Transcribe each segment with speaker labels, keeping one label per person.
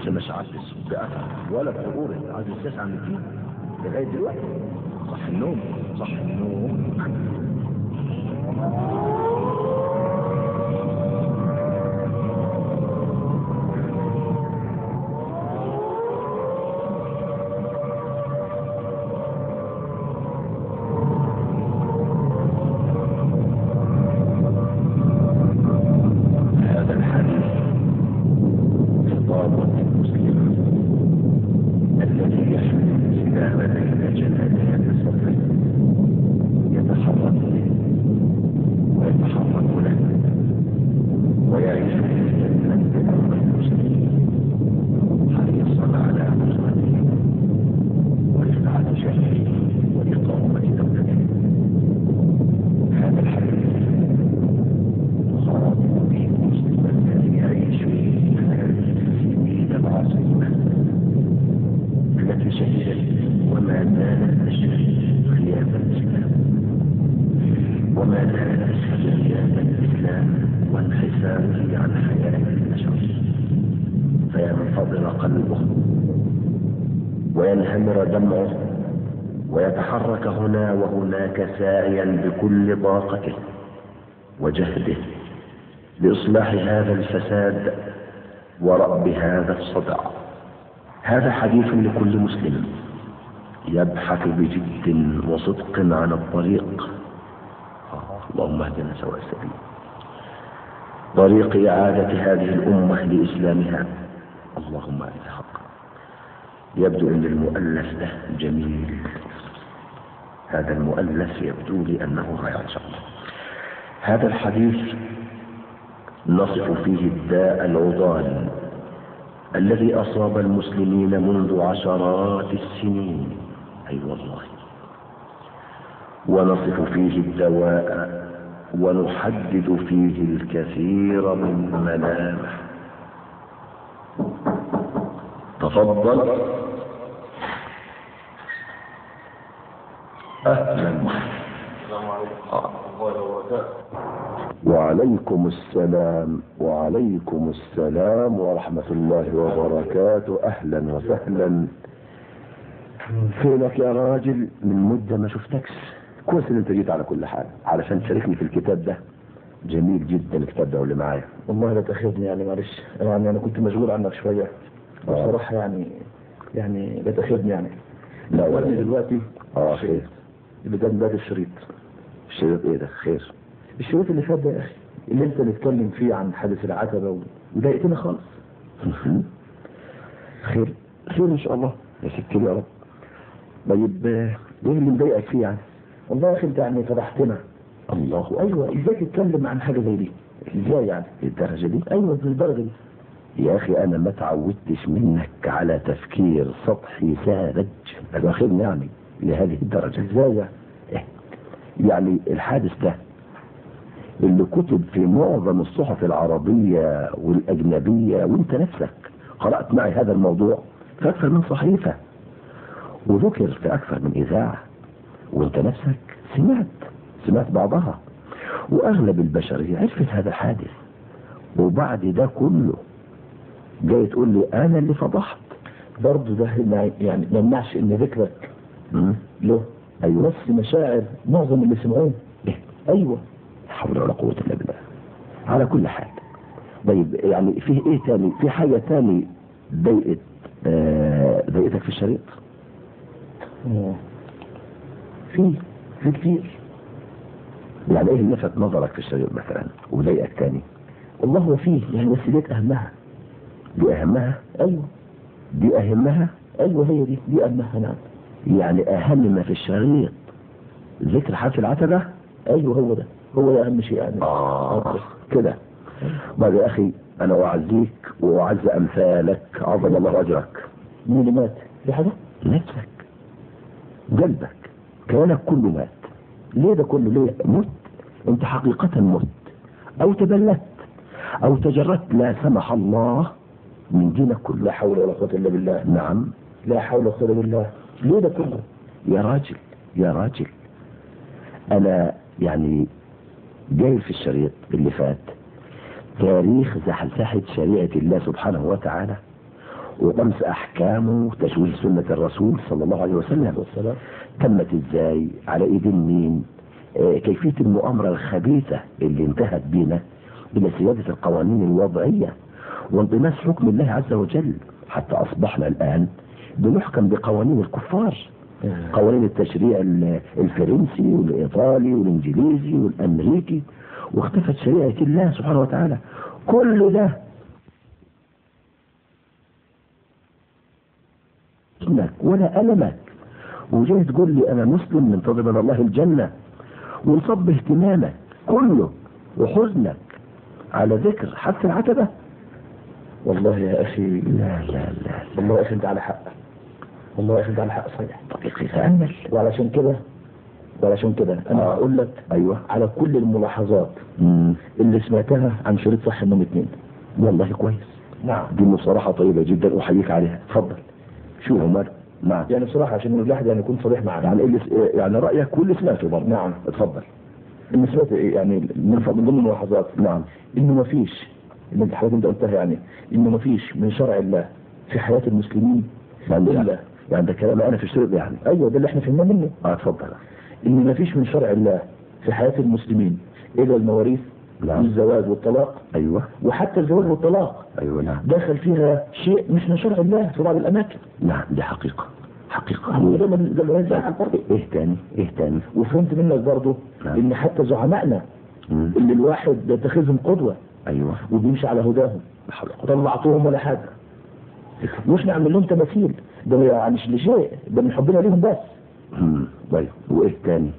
Speaker 1: لسه ما شعرتش بأثر ولا بحضور عايز الساس عم فيه لغاية دلوقتي صح النوم صح النوم هذا الحديث خطاب للمسلم الذي يحمل الإسلام بين جنانه الصفين يتحرك به ويتحرك له ويعيش في الجنة بأمر المسلمين حريصا على نصرته ورفعة شهره وإقامة دولته هذا الحديث خاطب به المسلم الذي يعيش في هذه السنين العظيمة التي شهدت وما زالت تشهد خلاف الإسلام وما زالت تشهد خلاف الإسلام وانحساره عن حياة البشر فينفضر قلبه وينهمر دمعه ويتحرك هنا وهناك ساعيا بكل طاقته وجهده لإصلاح هذا الفساد ورأب هذا الصدع هذا حديث لكل مسلم يبحث بجد وصدق عن الطريق اللهم اهدنا سواء السبيل طريق إعادة هذه الأمة لإسلامها اللهم أرنا حقا يبدو أن المؤلف ده جميل هذا المؤلف يبدو لي أنه رائع إن شاء الله هذا الحديث نصف فيه الداء العضال الذي أصاب المسلمين منذ عشرات السنين أي أيوة والله ونصف فيه الدواء ونحدد فيه الكثير من ملامح تفضل أهلا
Speaker 2: السلام عليكم ورحمة الله وبركاته
Speaker 1: وعليكم السلام وعليكم السلام ورحمة الله وبركاته أهلا وسهلا فينك يا راجل من مدة ما شفتكش كويس ان انت جيت على كل حال علشان تشاركني في الكتاب ده جميل جدا الكتاب ده واللي معايا
Speaker 3: والله لا تاخذني يعني معلش يعني انا كنت مشغول عنك شويه بصراحه يعني يعني لا تاخذني يعني
Speaker 1: لا ولا
Speaker 3: ولي دلوقتي
Speaker 1: اه خير
Speaker 3: اللي ده ده الشريط
Speaker 1: الشريط ايه ده خير
Speaker 3: الشريط اللي فات ده يا اخي اللي انت بتتكلم فيه عن حادث العتبه وضايقتني خالص
Speaker 1: خير خير ان شاء الله يا ستي يا رب طيب آه، ايه اللي مضايقك فيه يعني
Speaker 3: والله يا اخي انت يعني فضحتنا
Speaker 1: الله
Speaker 3: ايوه ازاي تتكلم عن حاجه زي دي ازاي يعني
Speaker 1: الدرجة دي
Speaker 3: ايوه بالدرجه دي
Speaker 1: يا اخي انا ما تعودتش منك على تفكير سطحي ساذج واخدني يعني لهذه الدرجة
Speaker 3: ازاي يعني
Speaker 1: إيه؟ يعني الحادث ده اللي كتب في معظم الصحف العربية والأجنبية وانت نفسك قرأت معي هذا الموضوع في أكثر من صحيفة وذكر في أكثر من إذاعة وانت نفسك سمعت سمعت بعضها وأغلب البشرية عرفت هذا الحادث وبعد ده كله جاي تقول لي أنا اللي فضحت
Speaker 3: برضه ده ما- يعني ما يمنعش ان ذكرك
Speaker 1: مم.
Speaker 3: له
Speaker 1: أيوه
Speaker 3: نفس مشاعر معظم اللي سمعوه
Speaker 1: إيه؟
Speaker 3: ايوه
Speaker 1: لا حول ولا قوة إلا بالله على كل حال طيب يعني فيه إيه تاني في حاجة تاني ضايقت آه، ضايقتك في الشريط
Speaker 3: آه. في في كتير
Speaker 1: يعني إيه اللي لفت نظرك في الشريط مثلا وضايقك تاني
Speaker 3: والله هو فيه يعني بس ديت اهمها
Speaker 1: دي أهمها
Speaker 3: ايوه
Speaker 1: دي أهمها
Speaker 3: ايوه هي دي دي اهمها نعم
Speaker 1: يعني أهم ما في الشريط ذكر حرف العتبة
Speaker 3: ايوه هو ده هو ده اهم شيء يعني
Speaker 1: آه كده طيب يا أخي أنا أعزيك وأعز أمثالك عظم الله أجرك
Speaker 3: مين اللي مات في حاجه
Speaker 1: نفسك قلبك كيانك كله مات ليه ده كله ليه مت انت حقيقة مت او تبلت او تجردت لا سمح الله من دينك كله
Speaker 3: لا حول ولا قوه الا بالله
Speaker 1: نعم
Speaker 3: لا حول ولا قوه الا بالله ليه ده كله
Speaker 1: يا راجل يا راجل انا يعني جاي في الشريط اللي فات تاريخ زحزحة شريعة الله سبحانه وتعالى وطمس احكامه وتشويه سنه الرسول صلى الله عليه وسلم
Speaker 3: والسلام
Speaker 1: تمت ازاي على ايدين مين آه، كيفيه المؤامره الخبيثه اللي انتهت بينا الى سياده القوانين الوضعيه وانطماس حكم الله عز وجل حتى اصبحنا الان بنحكم بقوانين الكفار قوانين التشريع ال- الفرنسي والايطالي والانجليزي والامريكي واختفت شريعه الله سبحانه وتعالى كل ده حزنك ولا ألمك وجاي تقول لي أنا مسلم منتظر من الله الجنة ونصب اهتمامك كله وحزنك على ذكر حث العتبة
Speaker 3: والله يا أخي
Speaker 1: لا لا لا
Speaker 3: والله يا أخي أنت على حق والله يا أخي أنت على حق صحيح
Speaker 1: طريقي تأمل
Speaker 3: وعلشان كده وعلشان كده أنا
Speaker 1: آه.
Speaker 3: هقول لك
Speaker 1: أيوة
Speaker 3: على كل الملاحظات
Speaker 1: مم.
Speaker 3: اللي سمعتها عن شريط صح النوم اتنين
Speaker 1: والله كويس
Speaker 3: نعم
Speaker 1: دي مصارحة طيبة جدا أحييك عليها اتفضل شو عمر نعم
Speaker 3: يعني بصراحة عشان الواحد يعني يكون صريح معك
Speaker 1: يعني اللي يعني رأيك واللي سمعته برضه
Speaker 3: نعم
Speaker 1: اتفضل
Speaker 3: إن سمعت إيه يعني من من ضمن الملاحظات
Speaker 1: نعم
Speaker 3: إنه ما فيش اللي أنت حضرتك أنت قلتها يعني إنه ما فيش من شرع الله في حياة المسلمين
Speaker 1: يعني
Speaker 3: إلا
Speaker 1: يعني ده كلام أنا في الشرط يعني
Speaker 3: أيوه ده اللي إحنا فهمناه منه
Speaker 1: اه اتفضل
Speaker 3: إن ما فيش من شرع الله في حياة المسلمين إلا المواريث
Speaker 1: نعم.
Speaker 3: والزواج والطلاق
Speaker 1: أيوه
Speaker 3: وحتى الزواج والطلاق
Speaker 1: أيوه نعم
Speaker 3: دخل فيها شيء مش من شرع الله في بعض الأماكن
Speaker 1: نعم دي حقيقة حقيقة
Speaker 3: هو ده من ده من زعل برضه
Speaker 1: ايه تاني ايه تاني
Speaker 3: وفهمت منك برضه
Speaker 1: نعم.
Speaker 3: ان حتى زعمائنا
Speaker 1: مم.
Speaker 3: اللي الواحد بيتخذهم قدوه
Speaker 1: ايوه
Speaker 3: وبيمشي على هداهم
Speaker 1: لا حول ولا قوة.
Speaker 3: طلعتهم ولا حاجه مش نعمل لهم تماثيل ده يعني مش لشيء ده من حبنا ليهم بس
Speaker 1: مم. طيب وايه تاني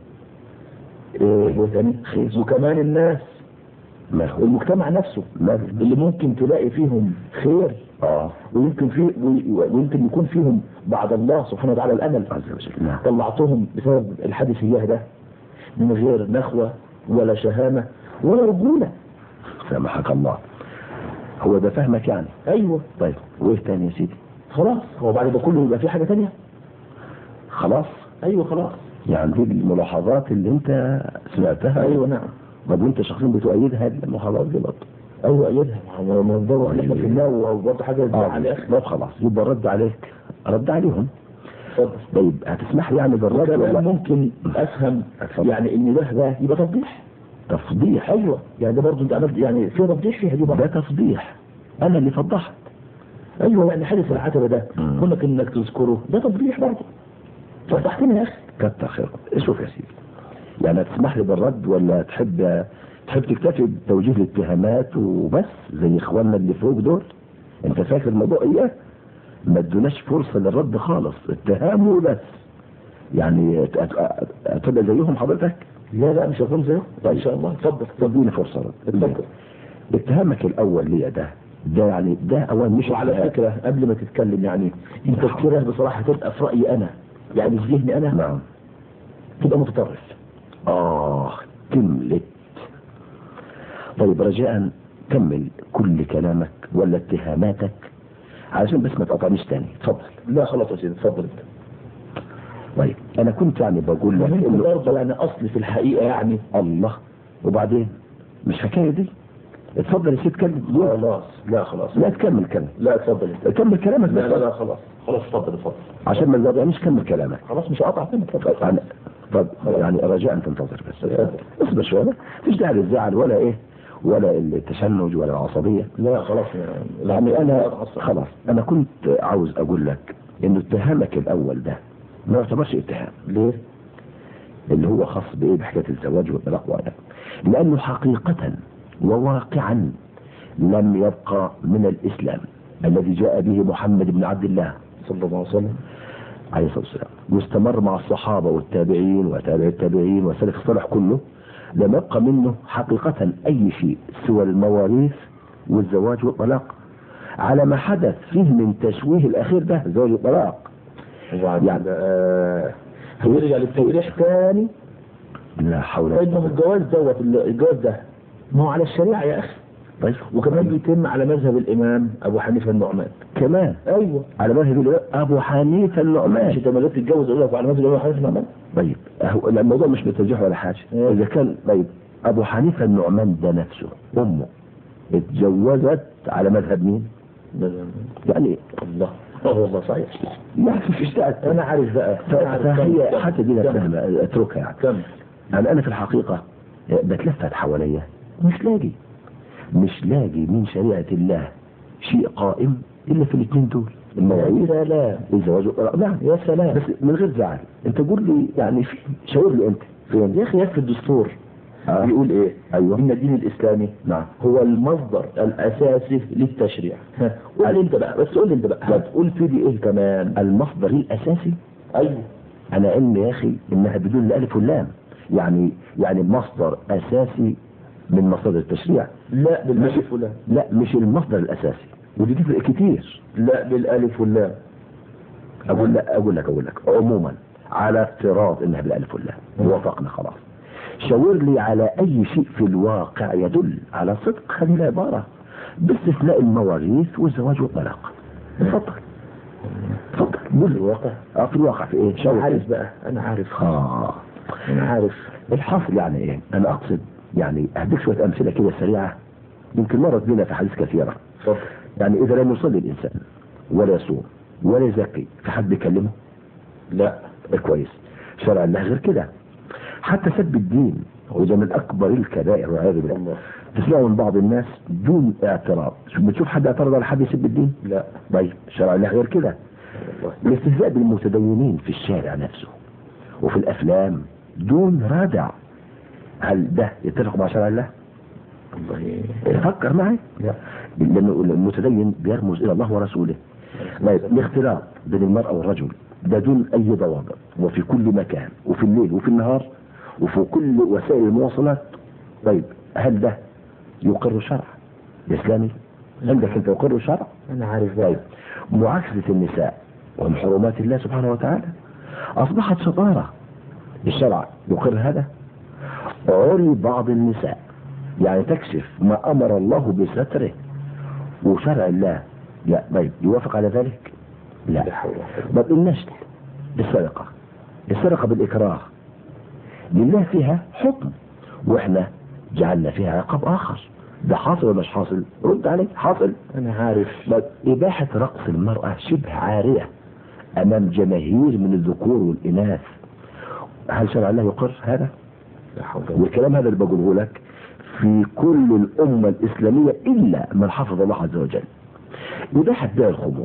Speaker 3: إيه وثاني وكمان الناس
Speaker 1: ما هو
Speaker 3: المجتمع نفسه
Speaker 1: ما
Speaker 3: اللي ممكن تلاقي فيهم خير
Speaker 1: اه
Speaker 3: ويمكن في ويمكن يكون فيهم بعد الله سبحانه وتعالى الامل
Speaker 1: عز وجل نعم
Speaker 3: طلعتهم بسبب الحادث اياه ده من غير نخوه ولا شهامه ولا رجوله
Speaker 1: سامحك الله هو ده فهمك يعني
Speaker 3: ايوه
Speaker 1: طيب وايه تاني يا سيدي
Speaker 3: خلاص هو بعد ده كله يبقى في حاجه تانية
Speaker 1: خلاص
Speaker 3: ايوه خلاص
Speaker 1: يعني دي الملاحظات اللي انت سمعتها
Speaker 3: ايوه نعم
Speaker 1: طب وانت شخصيا بتؤيدها هذه الملاحظات دي برضه
Speaker 3: ايوه ايدها ما ما ندور احنا في الله وبرضه حاجه تزعل يا
Speaker 1: اه
Speaker 3: اخي
Speaker 1: طب خلاص يبقى الرد عليك رد عليهم
Speaker 3: اتفضل
Speaker 1: طيب هتسمح لي يعني بالرد
Speaker 3: وكمان
Speaker 1: ولا
Speaker 3: ممكن افهم
Speaker 1: اتفضل.
Speaker 3: يعني ان ده ده يبقى تفضيح
Speaker 1: تفضيح
Speaker 3: ايوه يعني ده برضه انت عملت يعني في تفضيح فيها دي برضه
Speaker 1: ده تفضيح انا اللي فضحت
Speaker 3: ايوه يعني حادث العتبه ده
Speaker 1: مم.
Speaker 3: كونك انك تذكره ده تفضيح برضه فضحتني يا اخي
Speaker 1: كتر خيرك شوف يا سيدي يعني هتسمح لي بالرد ولا تحب تحب تكتفي بتوجيه الاتهامات وبس زي اخواننا اللي فوق دول انت فاكر الموضوع ايه ما ادوناش فرصه للرد خالص اتهام وبس يعني ت- ت- هتبقى زيهم حضرتك
Speaker 3: لا لا مش هكون زيه ان شاء الله اتفضل
Speaker 1: اديني فرصه رد
Speaker 3: اتفضل
Speaker 1: اتهامك الاول ليا ده ده يعني ده اوان مش
Speaker 3: وعلى
Speaker 1: اتهام.
Speaker 3: فكره قبل ما تتكلم يعني انت
Speaker 1: نعم.
Speaker 3: كده بصراحه تبقى في رايي انا يعني في ذهني انا
Speaker 1: نعم
Speaker 3: تبقى متطرف
Speaker 1: آه كملت طيب رجاء كمل كل كلامك ولا اتهاماتك علشان بس ما تقطعنيش تاني اتفضل
Speaker 3: لا خلاص يا سيدي اتفضل انت
Speaker 1: طيب انا كنت يعني بقول لك
Speaker 3: وانت
Speaker 1: انه
Speaker 3: برضه يعني اصل في الحقيقه يعني
Speaker 1: الله وبعدين مش حكايه دي اتفضل يا سيد كمل
Speaker 3: خلاص لا خلاص
Speaker 1: لا تكمل كمل
Speaker 3: لا اتفضل انت
Speaker 1: كمل كلامك
Speaker 3: لا لا
Speaker 1: بس
Speaker 3: لا خلاص خلاص اتفضل اتفضل
Speaker 1: عشان ما تزعلنيش كمل كلامك
Speaker 3: خلاص مش هقطع تاني اتفضل
Speaker 1: طب أنا- طب يعني رجاء تنتظر بس
Speaker 3: اتفضل.
Speaker 1: اصبر شويه مفيش داعي للزعل ولا ايه ولا التشنج ولا العصبيه
Speaker 3: لا خلاص
Speaker 1: يعني انا خلاص انا كنت عاوز اقول لك ان اتهامك الاول ده ما يعتبرش اتهام
Speaker 3: ليه؟
Speaker 1: اللي هو خاص بايه بحكايه الزواج والطلاق وهذا لانه حقيقه وواقعا لم يبقى من الاسلام الذي جاء به محمد بن عبد الله
Speaker 3: صلى الله عليه وسلم
Speaker 1: عليه الصلاه والسلام واستمر مع الصحابه والتابعين وتابع التابعين والسلف الصالح كله لم يبقى منه حقيقه اي شيء سوى المواريث والزواج والطلاق على ما حدث فيه من تشويه الاخير ده زواج الطلاق
Speaker 3: وبعد
Speaker 1: يعني-
Speaker 3: كده آه، هيرجع للتوضيح تاني
Speaker 1: لا حول
Speaker 3: طيب ما هو
Speaker 1: ولا قوة
Speaker 3: الجواز دوت الجواز ده ما هو على الشريعه يا اخي
Speaker 1: طيب
Speaker 3: وكمان بيتم على مذهب الامام ابو حنيفه النعمان
Speaker 1: كمان
Speaker 3: ايوه
Speaker 1: على مذهب الإمام ابو حنيفه
Speaker 3: مش
Speaker 1: النعمان
Speaker 3: انت لما جيت تتجوز اقول لك على مذهب ابو حنيفه النعمان
Speaker 1: طيب أهو الموضوع مش بترجيح ولا حاجه
Speaker 3: إيه.
Speaker 1: اذا كان طيب ابو حنيفه النعمان ده نفسه امه اتجوزت على مذهب مين؟ يعني
Speaker 3: الله اه والله صحيح
Speaker 1: يعني مفيش داعي
Speaker 3: انا عارف بقى
Speaker 1: ف-
Speaker 3: أنا عارف.
Speaker 1: فهي
Speaker 3: كمل.
Speaker 1: حتى دي لا
Speaker 3: كمل.
Speaker 1: فاهمة اتركها يعني
Speaker 3: كمل
Speaker 1: يعني انا في الحقيقة بتلفت حواليا مش لاقي مش لاقي من شريعة الله شيء قائم الا في الاثنين دول
Speaker 3: يا
Speaker 1: المواعيد
Speaker 3: سلام
Speaker 1: الزواج نعم
Speaker 3: يا سلام
Speaker 1: بس من غير زعل انت قول لي يعني في شاور لي انت فين
Speaker 3: يا اخي يكفي الدستور
Speaker 1: آه.
Speaker 3: بيقول ايه
Speaker 1: ايوه
Speaker 3: ان الدين الاسلامي
Speaker 1: نعم
Speaker 3: هو المصدر الاساسي للتشريع ها، قول لي انت بقى بس قول لي انت بقى هتقول في دي ايه كمان
Speaker 1: المصدر الاساسي
Speaker 3: ايوه
Speaker 1: انا علمي يا اخي انها بدون الالف واللام يعني يعني مصدر اساسي من مصادر التشريع
Speaker 3: لا بالالف واللام
Speaker 1: لا مش المصدر الاساسي ودي تفرق كتير
Speaker 3: لا بالالف واللام
Speaker 1: اقول لك اقول لك اقول لك عموما على افتراض انها بالالف واللام وافقنا خلاص شاور لي على اي شيء في الواقع يدل على صدق هذه العباره باستثناء المواريث والزواج والطلاق اتفضل اتفضل قول لي
Speaker 3: الواقع
Speaker 1: اه في الواقع في ايه
Speaker 3: انا
Speaker 1: شاور
Speaker 3: عارف بقى انا عارف
Speaker 1: اه
Speaker 3: انا عارف
Speaker 1: الحاصل يعني ايه انا اقصد يعني هديك شويه امثله كده سريعه يمكن مرت بنا في حديث كثيره
Speaker 3: اتفضل
Speaker 1: يعني اذا لم يصلي الانسان ولا يصوم ولا يزكي في حد بيكلمه
Speaker 3: لا
Speaker 1: كويس شرع الله غير كده حتى سب الدين وده من اكبر الكبائر والعياذ بالله
Speaker 3: الله
Speaker 1: تسمعوا من بعض الناس دون اعتراض شو بتشوف حد اعترض على حد يسب الدين
Speaker 3: لا
Speaker 1: طيب شرع الله غير كده
Speaker 3: والله
Speaker 1: الاستهزاء بالمتدينين في الشارع نفسه وفي الافلام دون رادع هل ده يتفق مع شرع الله؟
Speaker 3: والله
Speaker 1: فكر معي
Speaker 3: لا
Speaker 1: لأن المتدين بيرمز إلى الله ورسوله طيب الاختلاط بين المرأة والرجل ده دون أي ضوابط وفي كل مكان وفي الليل وفي النهار وفي كل وسائل المواصلات طيب هل ده يقر شرع إسلامي؟ عندك أنت يقر شرع؟
Speaker 3: انا عارف
Speaker 1: طيب
Speaker 3: بقى
Speaker 1: معاكسة النساء ومن حرمات الله سبحانه وتعالى أصبحت شطارة الشرع يقر هذا عري بعض النساء يعني تكشف ما أمر الله بستره وشرع الله لا طيب يوافق على ذلك
Speaker 3: لا
Speaker 1: لا
Speaker 3: حول ولا قوة
Speaker 1: طب النشل السرقة السرقة بالإكراه لله فيها حكم وإحنا جعلنا فيها عقاب آخر ده حاصل ولا مش حاصل رد علي حاصل
Speaker 3: انا عارف
Speaker 1: طيب إباحة رقص المرأة شبه عارية أمام جماهير من الذكور والإناث هل شرع الله يقر هذا؟
Speaker 3: لا حول ولا قوة
Speaker 1: والكلام هذا اللي بقوله لك في كل الأمة الإسلامية إلا من حفظ الله عز وجل إباحة بيع الخمور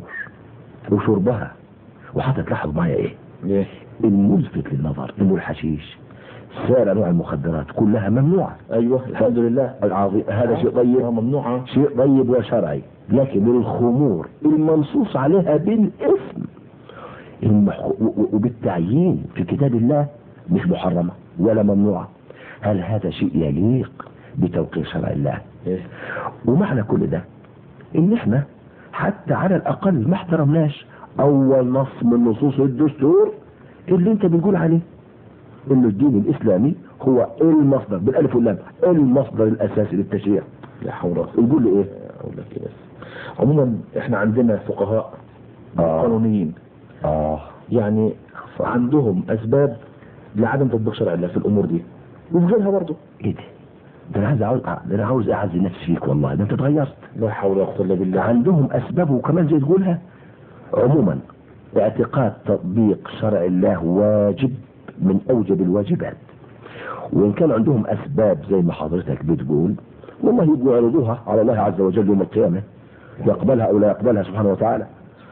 Speaker 1: وشربها وحتى تلاحظ معايا إيه؟
Speaker 3: ليه
Speaker 1: الملفت للنظر إنه الحشيش سائر أنواع المخدرات كلها ممنوعة
Speaker 3: ايوه الحمد لله
Speaker 1: العظيم هذا شيء طيب
Speaker 3: آه، ممنوعه
Speaker 1: شيء طيب وشرعي لكن الخمور المنصوص عليها بالاسم المح... و- و- وبالتعيين في كتاب الله مش محرمة ولا ممنوعة هل هذا شيء يليق بتوقير شرع الله
Speaker 3: ايه
Speaker 1: ومعنى كل ده ان احنا حتى على الاقل ما احترمناش اول نص من نصوص الدستور اللي انت بتقول عليه انه الدين الاسلامي هو المصدر بالالف واللام المصدر الاساسي للتشريع
Speaker 3: لا حول ولا قوة
Speaker 1: نقول له ايه
Speaker 3: اقول لك ايه بس عموما احنا عندنا فقهاء
Speaker 1: آه.
Speaker 3: قانونيين
Speaker 1: اه
Speaker 3: يعني عندهم اسباب لعدم تطبيق شرع الله في الامور دي وفي غيرها برضه
Speaker 1: ايه ده ده انا عايز عاوز ده انا عاوز اعزي نفسي فيك والله ده انت اتغيرت
Speaker 3: لا حول ولا قوه الا بالله
Speaker 1: عندهم اسباب وكمان زي تقولها عموما اعتقاد تطبيق شرع الله واجب من اوجب الواجبات وان كان عندهم اسباب زي ما حضرتك بتقول والله يبقوا يعرضوها على الله عز وجل يوم القيامه يقبلها او لا يقبلها سبحانه وتعالى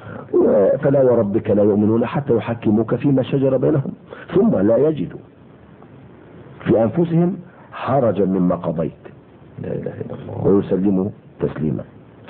Speaker 1: و- فلا وربك لا يؤمنون حتى يحكموك فيما شجر بينهم ثم لا يجدوا في انفسهم حرجا مما قضيت
Speaker 3: لا اله الا الله
Speaker 1: ويسلمه تسليما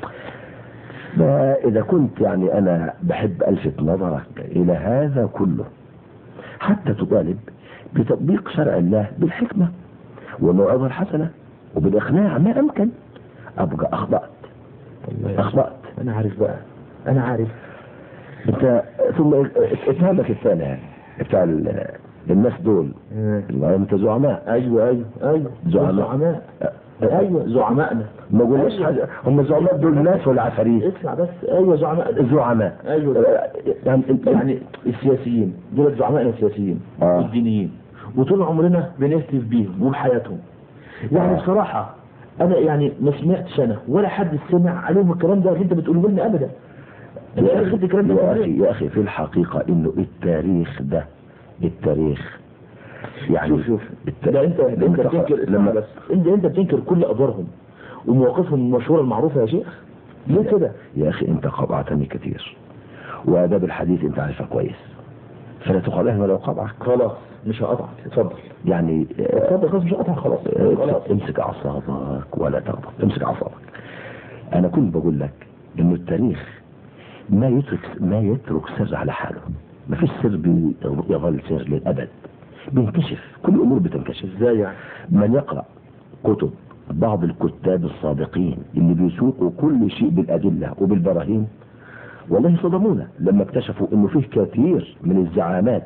Speaker 1: فإذا كنت يعني أنا بحب ألفت نظرك إلى هذا كله حتى تطالب بتطبيق شرع الله بالحكمة والموعظة الحسنة وبالإقناع ما أمكن أبقى أخطأت
Speaker 3: والله يا
Speaker 1: أخطأت
Speaker 3: انا عارف بقى انا عارف
Speaker 1: أنت ثم اتهامك الثاني يعني بتاع ال- الناس دول والله أنت زعماء
Speaker 3: ايوه ايوه ايوه
Speaker 1: زعماء.
Speaker 3: زعماء ايوه زعمائنا
Speaker 1: ما قلناش
Speaker 3: أيوة.
Speaker 1: حاجة هم زعماء دول ناس ولا عفاريت
Speaker 3: اسمع بس ايوه زعماء
Speaker 1: زعماء
Speaker 3: ايوه
Speaker 1: يعني انت
Speaker 3: يعني السياسيين دول زعمائنا السياسيين
Speaker 1: آه.
Speaker 3: والدينيين وطول عمرنا بنهتف بيهم وبحياتهم يعني
Speaker 1: آه.
Speaker 3: بصراحة انا يعني ما سمعتش انا ولا حد سمع عليهم الكلام ده اللي انت بتقوله لنا ابدا انا
Speaker 1: يا
Speaker 3: خدت الكلام ده
Speaker 1: يا
Speaker 3: منين؟
Speaker 1: اخي يا اخي في الحقيقه انه التاريخ ده التاريخ يعني
Speaker 3: شوف شوف
Speaker 1: الت-
Speaker 3: ده انت انت
Speaker 1: انت
Speaker 3: بتنكر
Speaker 1: خ-
Speaker 3: اسمع
Speaker 1: لما
Speaker 3: بس انت انت بتنكر كل ادوارهم ومواقفهم المشهوره المعروفه يا شيخ ليه كده؟
Speaker 1: يا اخي انت قطعتني كثير واداب الحديث انت عارفها كويس فلا تقاطعني ولو قطعك
Speaker 3: خلاص مش هقطعك اتفضل
Speaker 1: يعني آه،
Speaker 3: اتفضل خلاص مش هقطعك خلاص
Speaker 1: آه،
Speaker 3: خلاص
Speaker 1: امسك اعصابك ولا تغضب امسك اعصابك انا كنت بقول لك انه التاريخ ما يترك ما يترك سر على حاله ما فيش سر بي- يظل سر للابد بينكشف كل الامور بتنكشف
Speaker 3: ازاي يعني؟
Speaker 1: من يقرأ كتب بعض الكتاب السابقين اللي بيسوقوا كل شيء بالأدلة وبالبراهين والله صدمونا لما اكتشفوا انه فيه كثير من الزعامات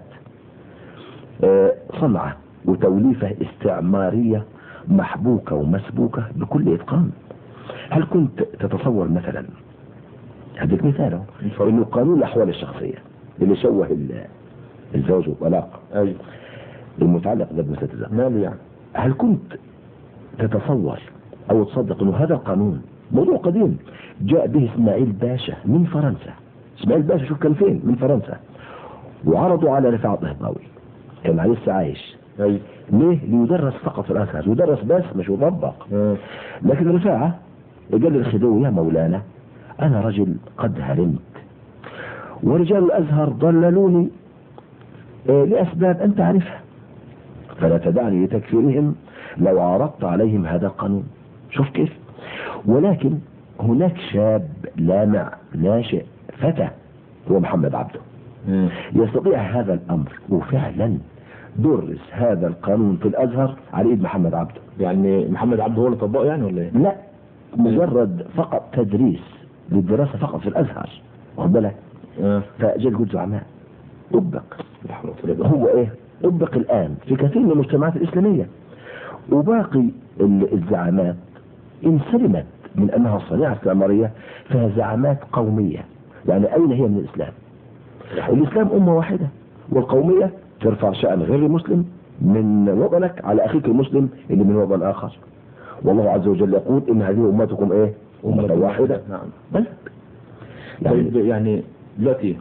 Speaker 1: آه، صنعة وتوليفة استعمارية محبوكة ومسبوكة بكل إتقان هل كنت تتصور مثلا هديك مثال أهو،
Speaker 3: اتفضل.
Speaker 1: انه قانون الأحوال الشخصية اللي شوه ال- الزوج والطلاق
Speaker 3: ايوه
Speaker 1: المتعلق بابنة الزوج
Speaker 3: ماله يعني؟
Speaker 1: هل كنت تتصور او تصدق انه هذا القانون موضوع قديم جاء به اسماعيل باشا من فرنسا اسماعيل باشا شوف كان فين من فرنسا وعرضوا على رفاعة الطهطاوي كان لسه عايش
Speaker 3: ايوه
Speaker 1: ليه؟ ليدرس فقط في الازهر يدرس بس مش يطبق
Speaker 3: آه.
Speaker 1: لكن رفاعة قال للخديوي يا مولانا انا رجل قد هرمت ورجال الازهر ضللوني آه، لاسباب انت عارفها فلا تدعني لتكفيرهم لو عرضت عليهم هذا القانون شوف كيف ولكن هناك شاب لامع ناشئ فتى هو محمد عبده
Speaker 3: مم.
Speaker 1: يستطيع هذا الامر وفعلا درس هذا القانون في الازهر على ايد محمد عبده
Speaker 3: يعني محمد عبده هو اللي طبقه يعني ولا ايه؟
Speaker 1: لا مجرد فقط تدريس للدراسه فقط في الازهر واخد بالك
Speaker 3: اه
Speaker 1: فجاء يقول زعماء طبق
Speaker 3: لا حول ولا قوة إلا
Speaker 1: هو ايه طبق الان في كثير من المجتمعات الاسلاميه وباقي ال- الزعامات ان سلمت من انها صنيعه استعماريه فهي زعامات قوميه يعني اين هي من الاسلام؟ الاسلام امه واحده والقوميه ترفع شان غير المسلم من وطنك على اخيك المسلم اللي من وطن اخر والله عز وجل يقول ان هذه امتكم ايه؟ امه واحده
Speaker 3: نعم
Speaker 1: بس يعني
Speaker 3: طيب يعني دلوقتي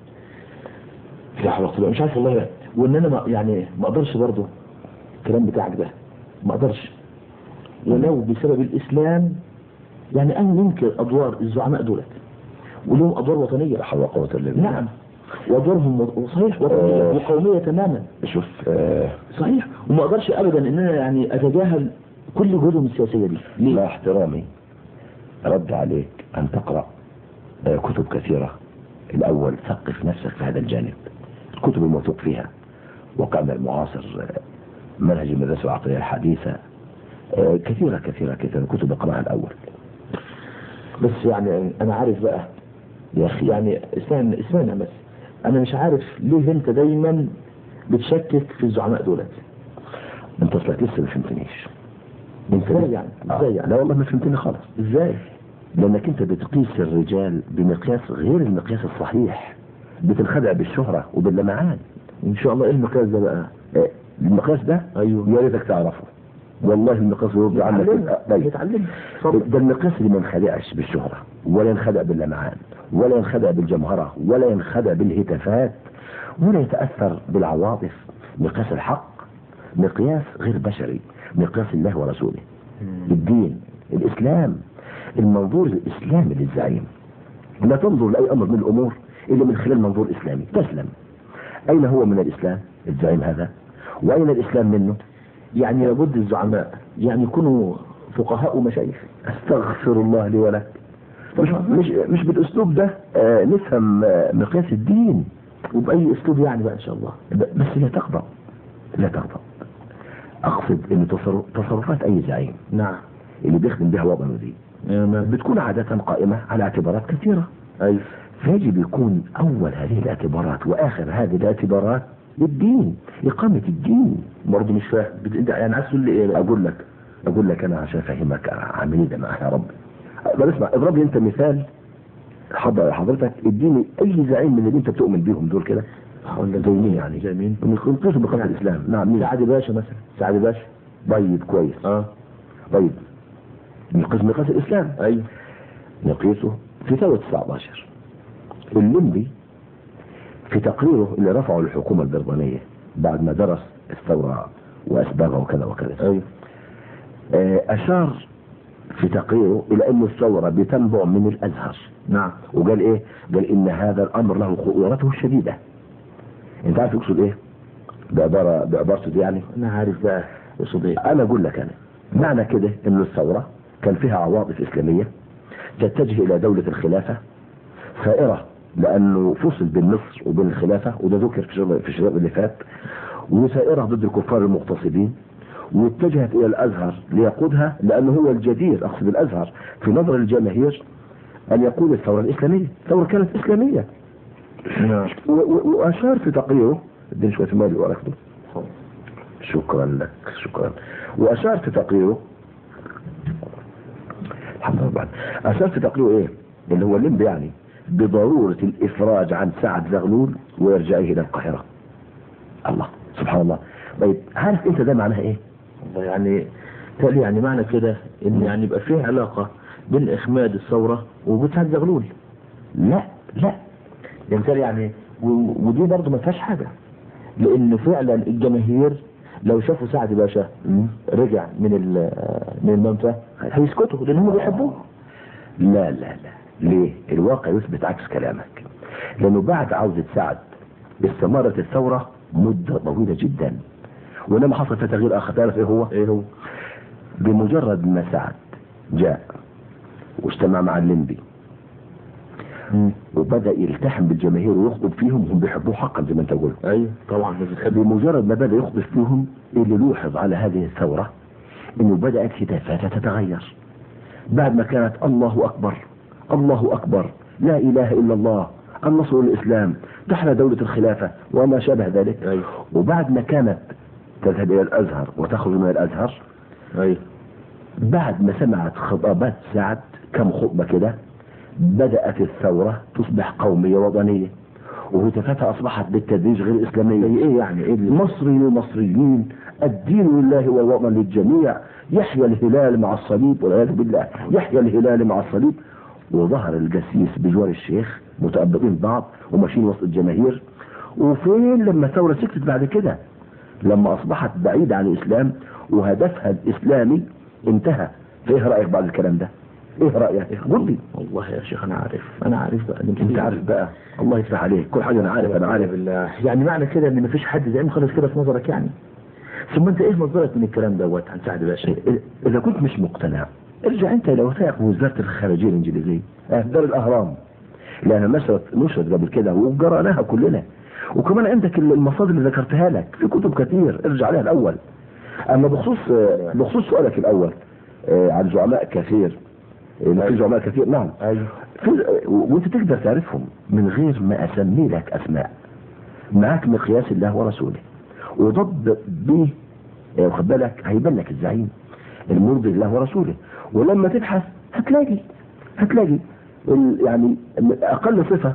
Speaker 3: لا حول ولا قوة مش عارف والله وان انا ما يعني ما اقدرش برضه الكلام بتاعك ده ما اقدرش ولو بسبب الاسلام يعني ان ننكر ادوار الزعماء دولت ولهم ادوار وطنيه
Speaker 1: لا حول ولا قوه الا بالله
Speaker 3: نعم وادوارهم وط- صحيح وطنيه
Speaker 1: آه.
Speaker 3: وقوميه تماما
Speaker 1: شوف آه
Speaker 3: صحيح وما اقدرش ابدا ان انا يعني اتجاهل كل جهودهم السياسيه دي ليه؟
Speaker 1: مع احترامي رد عليك أن تقرأ آه، كتب كثيرة الأول ثقف نفسك في هذا الجانب الكتب الموثوق فيها وقام المعاصر آه، منهج المدرسة العقلية الحديثة آه، كثيرة كثيرة كثيرة كتب اقرأها الأول
Speaker 3: بس يعني انا عارف بقى
Speaker 1: يا أخي
Speaker 3: يعني استنى استنى بس انا مش عارف ليه انت دايما بتشكك في الزعماء دولت
Speaker 1: أنت أصلك لسه ما فهمتنيش أنت
Speaker 3: ازاي
Speaker 1: لسه-
Speaker 3: يعني
Speaker 1: آه،
Speaker 3: ازاي يعني
Speaker 1: لا والله ما فهمتني خالص
Speaker 3: ازاي
Speaker 1: لأنك أنت بتقيس الرجال بمقياس غير المقياس الصحيح بتنخدع بالشهرة وباللمعان
Speaker 3: ان شاء الله ايه المقياس ده بقى
Speaker 1: آه، المقياس ده
Speaker 3: ايوه
Speaker 1: يا ريتك تعرفه والله المقياس يرد عنك
Speaker 3: يتعلمنا
Speaker 1: طيب
Speaker 3: يتعلمنا اتفضل.
Speaker 1: ده المقياس اللي ما ينخدعش بالشهرة ولا ينخدع باللمعان ولا ينخدع بالجمهرة ولا ينخدع بالهتافات ولا يتأثر بالعواطف مقياس الحق مقياس غير بشري مقياس الله ورسوله الدين الإسلام المنظور الإسلامي للزعيم لا تنظر لأي أمر من الأمور إلا من خلال منظور إسلامي تسلم أين هو من الإسلام الزعيم هذا وأين الإسلام منه
Speaker 3: يعني لابد الزعماء يعني يكونوا فقهاء ومشايخ
Speaker 1: استغفر الله لي ولك مش مش مش بالاسلوب ده آه نفهم آه مقياس الدين
Speaker 3: وباي اسلوب يعني بقى ان شاء الله
Speaker 1: ب- بس لا تغضب لا تغضب اقصد ان تصرف- تصرفات اي زعيم
Speaker 3: نعم
Speaker 1: اللي بيخدم بها وطنه دي بتكون عادة قائمة على اعتبارات كثيرة
Speaker 3: ايوه
Speaker 1: فيجب يكون اول هذه الاعتبارات واخر هذه الاعتبارات للدين اقامة الدين
Speaker 3: برضه مش فاهم بت- انت يعني عايز تقول لي ايه بقى؟
Speaker 1: اقول لك اقول لك انا عشان افهمك عامل ايه ده معايا يا رب طب اسمع اضرب لي انت مثال حضر حضرتك اديني اي زعيم من اللي انت بتؤمن بيهم دول كده
Speaker 3: ولا
Speaker 1: زي مين يعني
Speaker 3: زي مين؟
Speaker 1: من يخلصوا بخط
Speaker 3: يعني.
Speaker 1: الاسلام نعم مين
Speaker 3: سعد باشا مثلا سعد باشا
Speaker 1: طيب كويس
Speaker 3: اه
Speaker 1: طيب نقيس مقياس الاسلام
Speaker 3: ايوه
Speaker 1: نقيسه في ثوره 19 الليمبي في تقريره اللي رفعه للحكومه البريطانيه بعد ما درس الثوره واسبابها وكذا وكذا
Speaker 3: ايوه
Speaker 1: آه، اشار في تقريره الى ان الثوره بتنبع من الازهر
Speaker 3: نعم
Speaker 1: وقال ايه قال ان هذا الامر له خطورته الشديده انت عارف يقصد ايه بعباره بعبارته دي يعني
Speaker 3: انا عارف بقى يقصد ايه
Speaker 1: انا اقول لك انا معنى كده ان الثوره كان فيها عواطف اسلاميه تتجه الى دوله الخلافه ثائره لانه فصل بين مصر وبين الخلافه وده ذكر في الشباب- في الشباب اللي فات وثائره ضد الكفار المغتصبين واتجهت الى الازهر ليقودها لانه هو الجدير اقصد الازهر في نظر الجماهير ان يقود الثوره الاسلاميه، الثوره كانت اسلاميه
Speaker 3: نعم
Speaker 1: و- و- واشار في تقريره اديني شويه المال اللي وراك دول. شكرا لك شكرا واشار في تقريره الحمد لله بعد اشار في تقريره ايه اللي هو الليمب يعني بضروره الافراج عن سعد زغلول وارجاعه الى القاهره الله سبحان الله طيب عارف انت ده معناها ايه
Speaker 3: والله يعني تالي يعني معنى كده ان يعني يبقى فيه علاقة بين اخماد الثورة ووجود سعد زغلول
Speaker 1: لا لا
Speaker 3: يعني تالي يعني و- ودي برضه ما فيهاش حاجة لان فعلا الجماهير لو شافوا سعد باشا رجع من ال- من المنفى هيسكتوا لان هم بيحبوه
Speaker 1: لا لا لا ليه الواقع يثبت عكس كلامك لانه بعد عودة سعد استمرت الثورة مدة طويلة جدا وانما حصل في تغيير اخر تعرف ايه هو
Speaker 3: ايه هو
Speaker 1: بمجرد ما سعد جاء واجتمع مع الليمبي وبدا يلتحم بالجماهير ويخطب فيهم هم بيحبوه حقا زي ما انت قلت
Speaker 3: ايوه طبعا الناس بتحب
Speaker 1: بمجرد ما بدا يخطب فيهم اللي لوحظ على هذه الثوره انه بدات هتافاتها تتغير بعد ما كانت الله اكبر الله اكبر لا اله الا الله النصر للاسلام تحرى دوله الخلافه وما شابه ذلك
Speaker 3: ايوه
Speaker 1: وبعد ما كانت تذهب الى الازهر وتخرج من الازهر
Speaker 3: ايوه
Speaker 1: بعد ما سمعت خطابات سعد كم خطبة كده بدأت الثورة تصبح قومية وطنية وهتافاتها أصبحت بالتدريج غير إسلامية
Speaker 3: زي ايه يعني ايه اللي
Speaker 1: مصري للمصريين الدين لله والوطن للجميع يحيى الهلال مع الصليب والعياذ بالله يحيى الهلال مع الصليب وظهر الجسيس بجوار الشيخ متأبطين بعض وماشيين وسط الجماهير وفين لما الثورة سكتت بعد كده لما أصبحت بعيدة عن الإسلام وهدفها الإسلامي انتهى فإيه رأيك بعد الكلام ده؟ إيه رأيك؟ قول لي
Speaker 3: والله يا شيخ انا عارف انا عارف بقى
Speaker 1: أنت عارف بقى الله يفتح عليك كل حاجة أنا عارف أنا عارف
Speaker 3: بالله يعني معنى كده ان مفيش حد زعيم خالص كده في نظرك يعني ثم انت ايه مصدرك من الكلام دوت عن سعد باشا
Speaker 1: إذا كنت مش مقتنع ارجع أنت إلى وثائق وزارة الخارجية الإنجليزية آه، دار الأهرام لأنها نشرت نشرت قبل كده وقرأناها كلنا وكمان عندك المصادر اللي ذكرتها لك في كتب كتير ارجع عليها الأول أما بخصوص آه، بخصوص سؤالك الأول آه، عن زعماء كثير آه، في زعماء كثير نعم
Speaker 3: ايوه
Speaker 1: في وانت تقدر تعرفهم من غير ما اسمي لك اسماء معاك مقياس الله ورسوله وضد به آه، واخد بالك هيبان لك الزعيم المرضي لله ورسوله ولما تبحث هتلاقي هتلاقي ال- يعني اقل صفه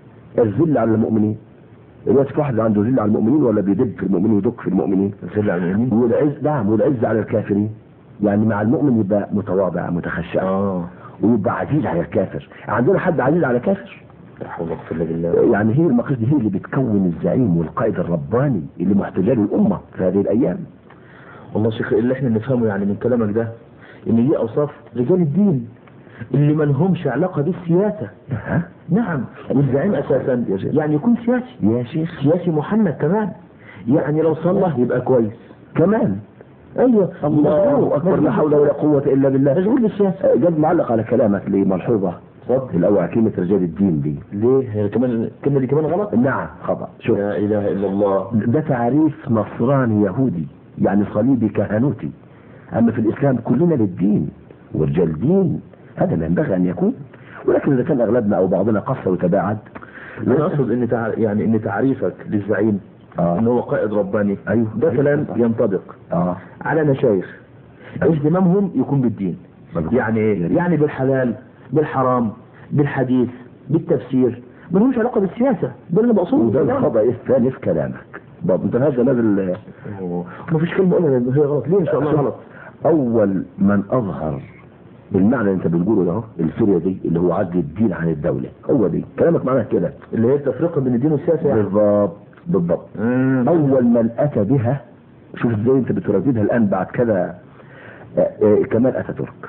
Speaker 1: الذل على المؤمنين دلوقتي في واحد عنده ذل على المؤمنين ولا بيدب في المؤمنين ويدق في المؤمنين
Speaker 3: الذل على المؤمنين
Speaker 1: والعز نعم والعز على الكافرين يعني مع المؤمن يبقى متواضع متخشع
Speaker 3: اه
Speaker 1: ويبقى عزيز على الكافر عندنا حد عزيز على كافر
Speaker 3: لا حول ولا قوه الا بالله
Speaker 1: يعني هي المقاصد هي اللي بتكون الزعيم والقائد الرباني اللي محتاجه له الامه في هذه الايام
Speaker 3: والله يا شيخ اللي احنا نفهمه يعني من كلامك ده ان دي اوصاف رجال الدين اللي ما لهمش علاقه بالسياسه
Speaker 1: ها
Speaker 3: نعم والزعيم اساسا يعني يكون سياسي
Speaker 1: يا شيخ
Speaker 3: سياسي محنك كمان يعني لو صلى يبقى كويس
Speaker 1: كمان
Speaker 3: ايوه
Speaker 1: الله اكبر لا حول ولا قوه الا بالله
Speaker 3: مشغول بالسياسه
Speaker 1: قد معلق على كلامك لملحوظه
Speaker 3: اتفضل
Speaker 1: الاول كلمه رجال الدين دي
Speaker 3: ليه هي كمان الكلمه دي كمان غلط
Speaker 1: نعم خطا شوف
Speaker 3: لا اله الا الله
Speaker 1: ده تعريف نصراني يهودي يعني صليبي كهنوتي اما في الاسلام كلنا للدين ورجال دين هذا ما ينبغي ان يكون ولكن اذا كان اغلبنا او بعضنا قصر وتباعد
Speaker 3: انا اقصد ان تع... يعني ان تعريفك للزعيم
Speaker 1: اه
Speaker 3: ان هو قائد رباني
Speaker 1: ايوه
Speaker 3: ده كلام ينطبق
Speaker 1: اه
Speaker 3: على مشايخ اهتمامهم يكون بالدين يعني ايه يعني بالحلال بالحرام بالحديث بالتفسير ما لهمش علاقه بالسياسه ده اللي
Speaker 1: وده
Speaker 3: مقصود
Speaker 1: الخطا الثاني في كلامك طب انت هذا نازل
Speaker 3: ما فيش كلمه اقولها إن هي غلط ليه ان شاء الله غلط
Speaker 1: اول من اظهر المعنى اللي انت بتقوله ده اهو الفريه دي اللي هو عزل الدين عن الدوله هو دي كلامك معناه كده
Speaker 3: اللي هي التفرقه بين الدين والسياسه يعني
Speaker 1: بالضبط بالضبط اول من اتى بها شوف ازاي انت بترددها الان بعد كذا آه، آه، كمال اتاتورك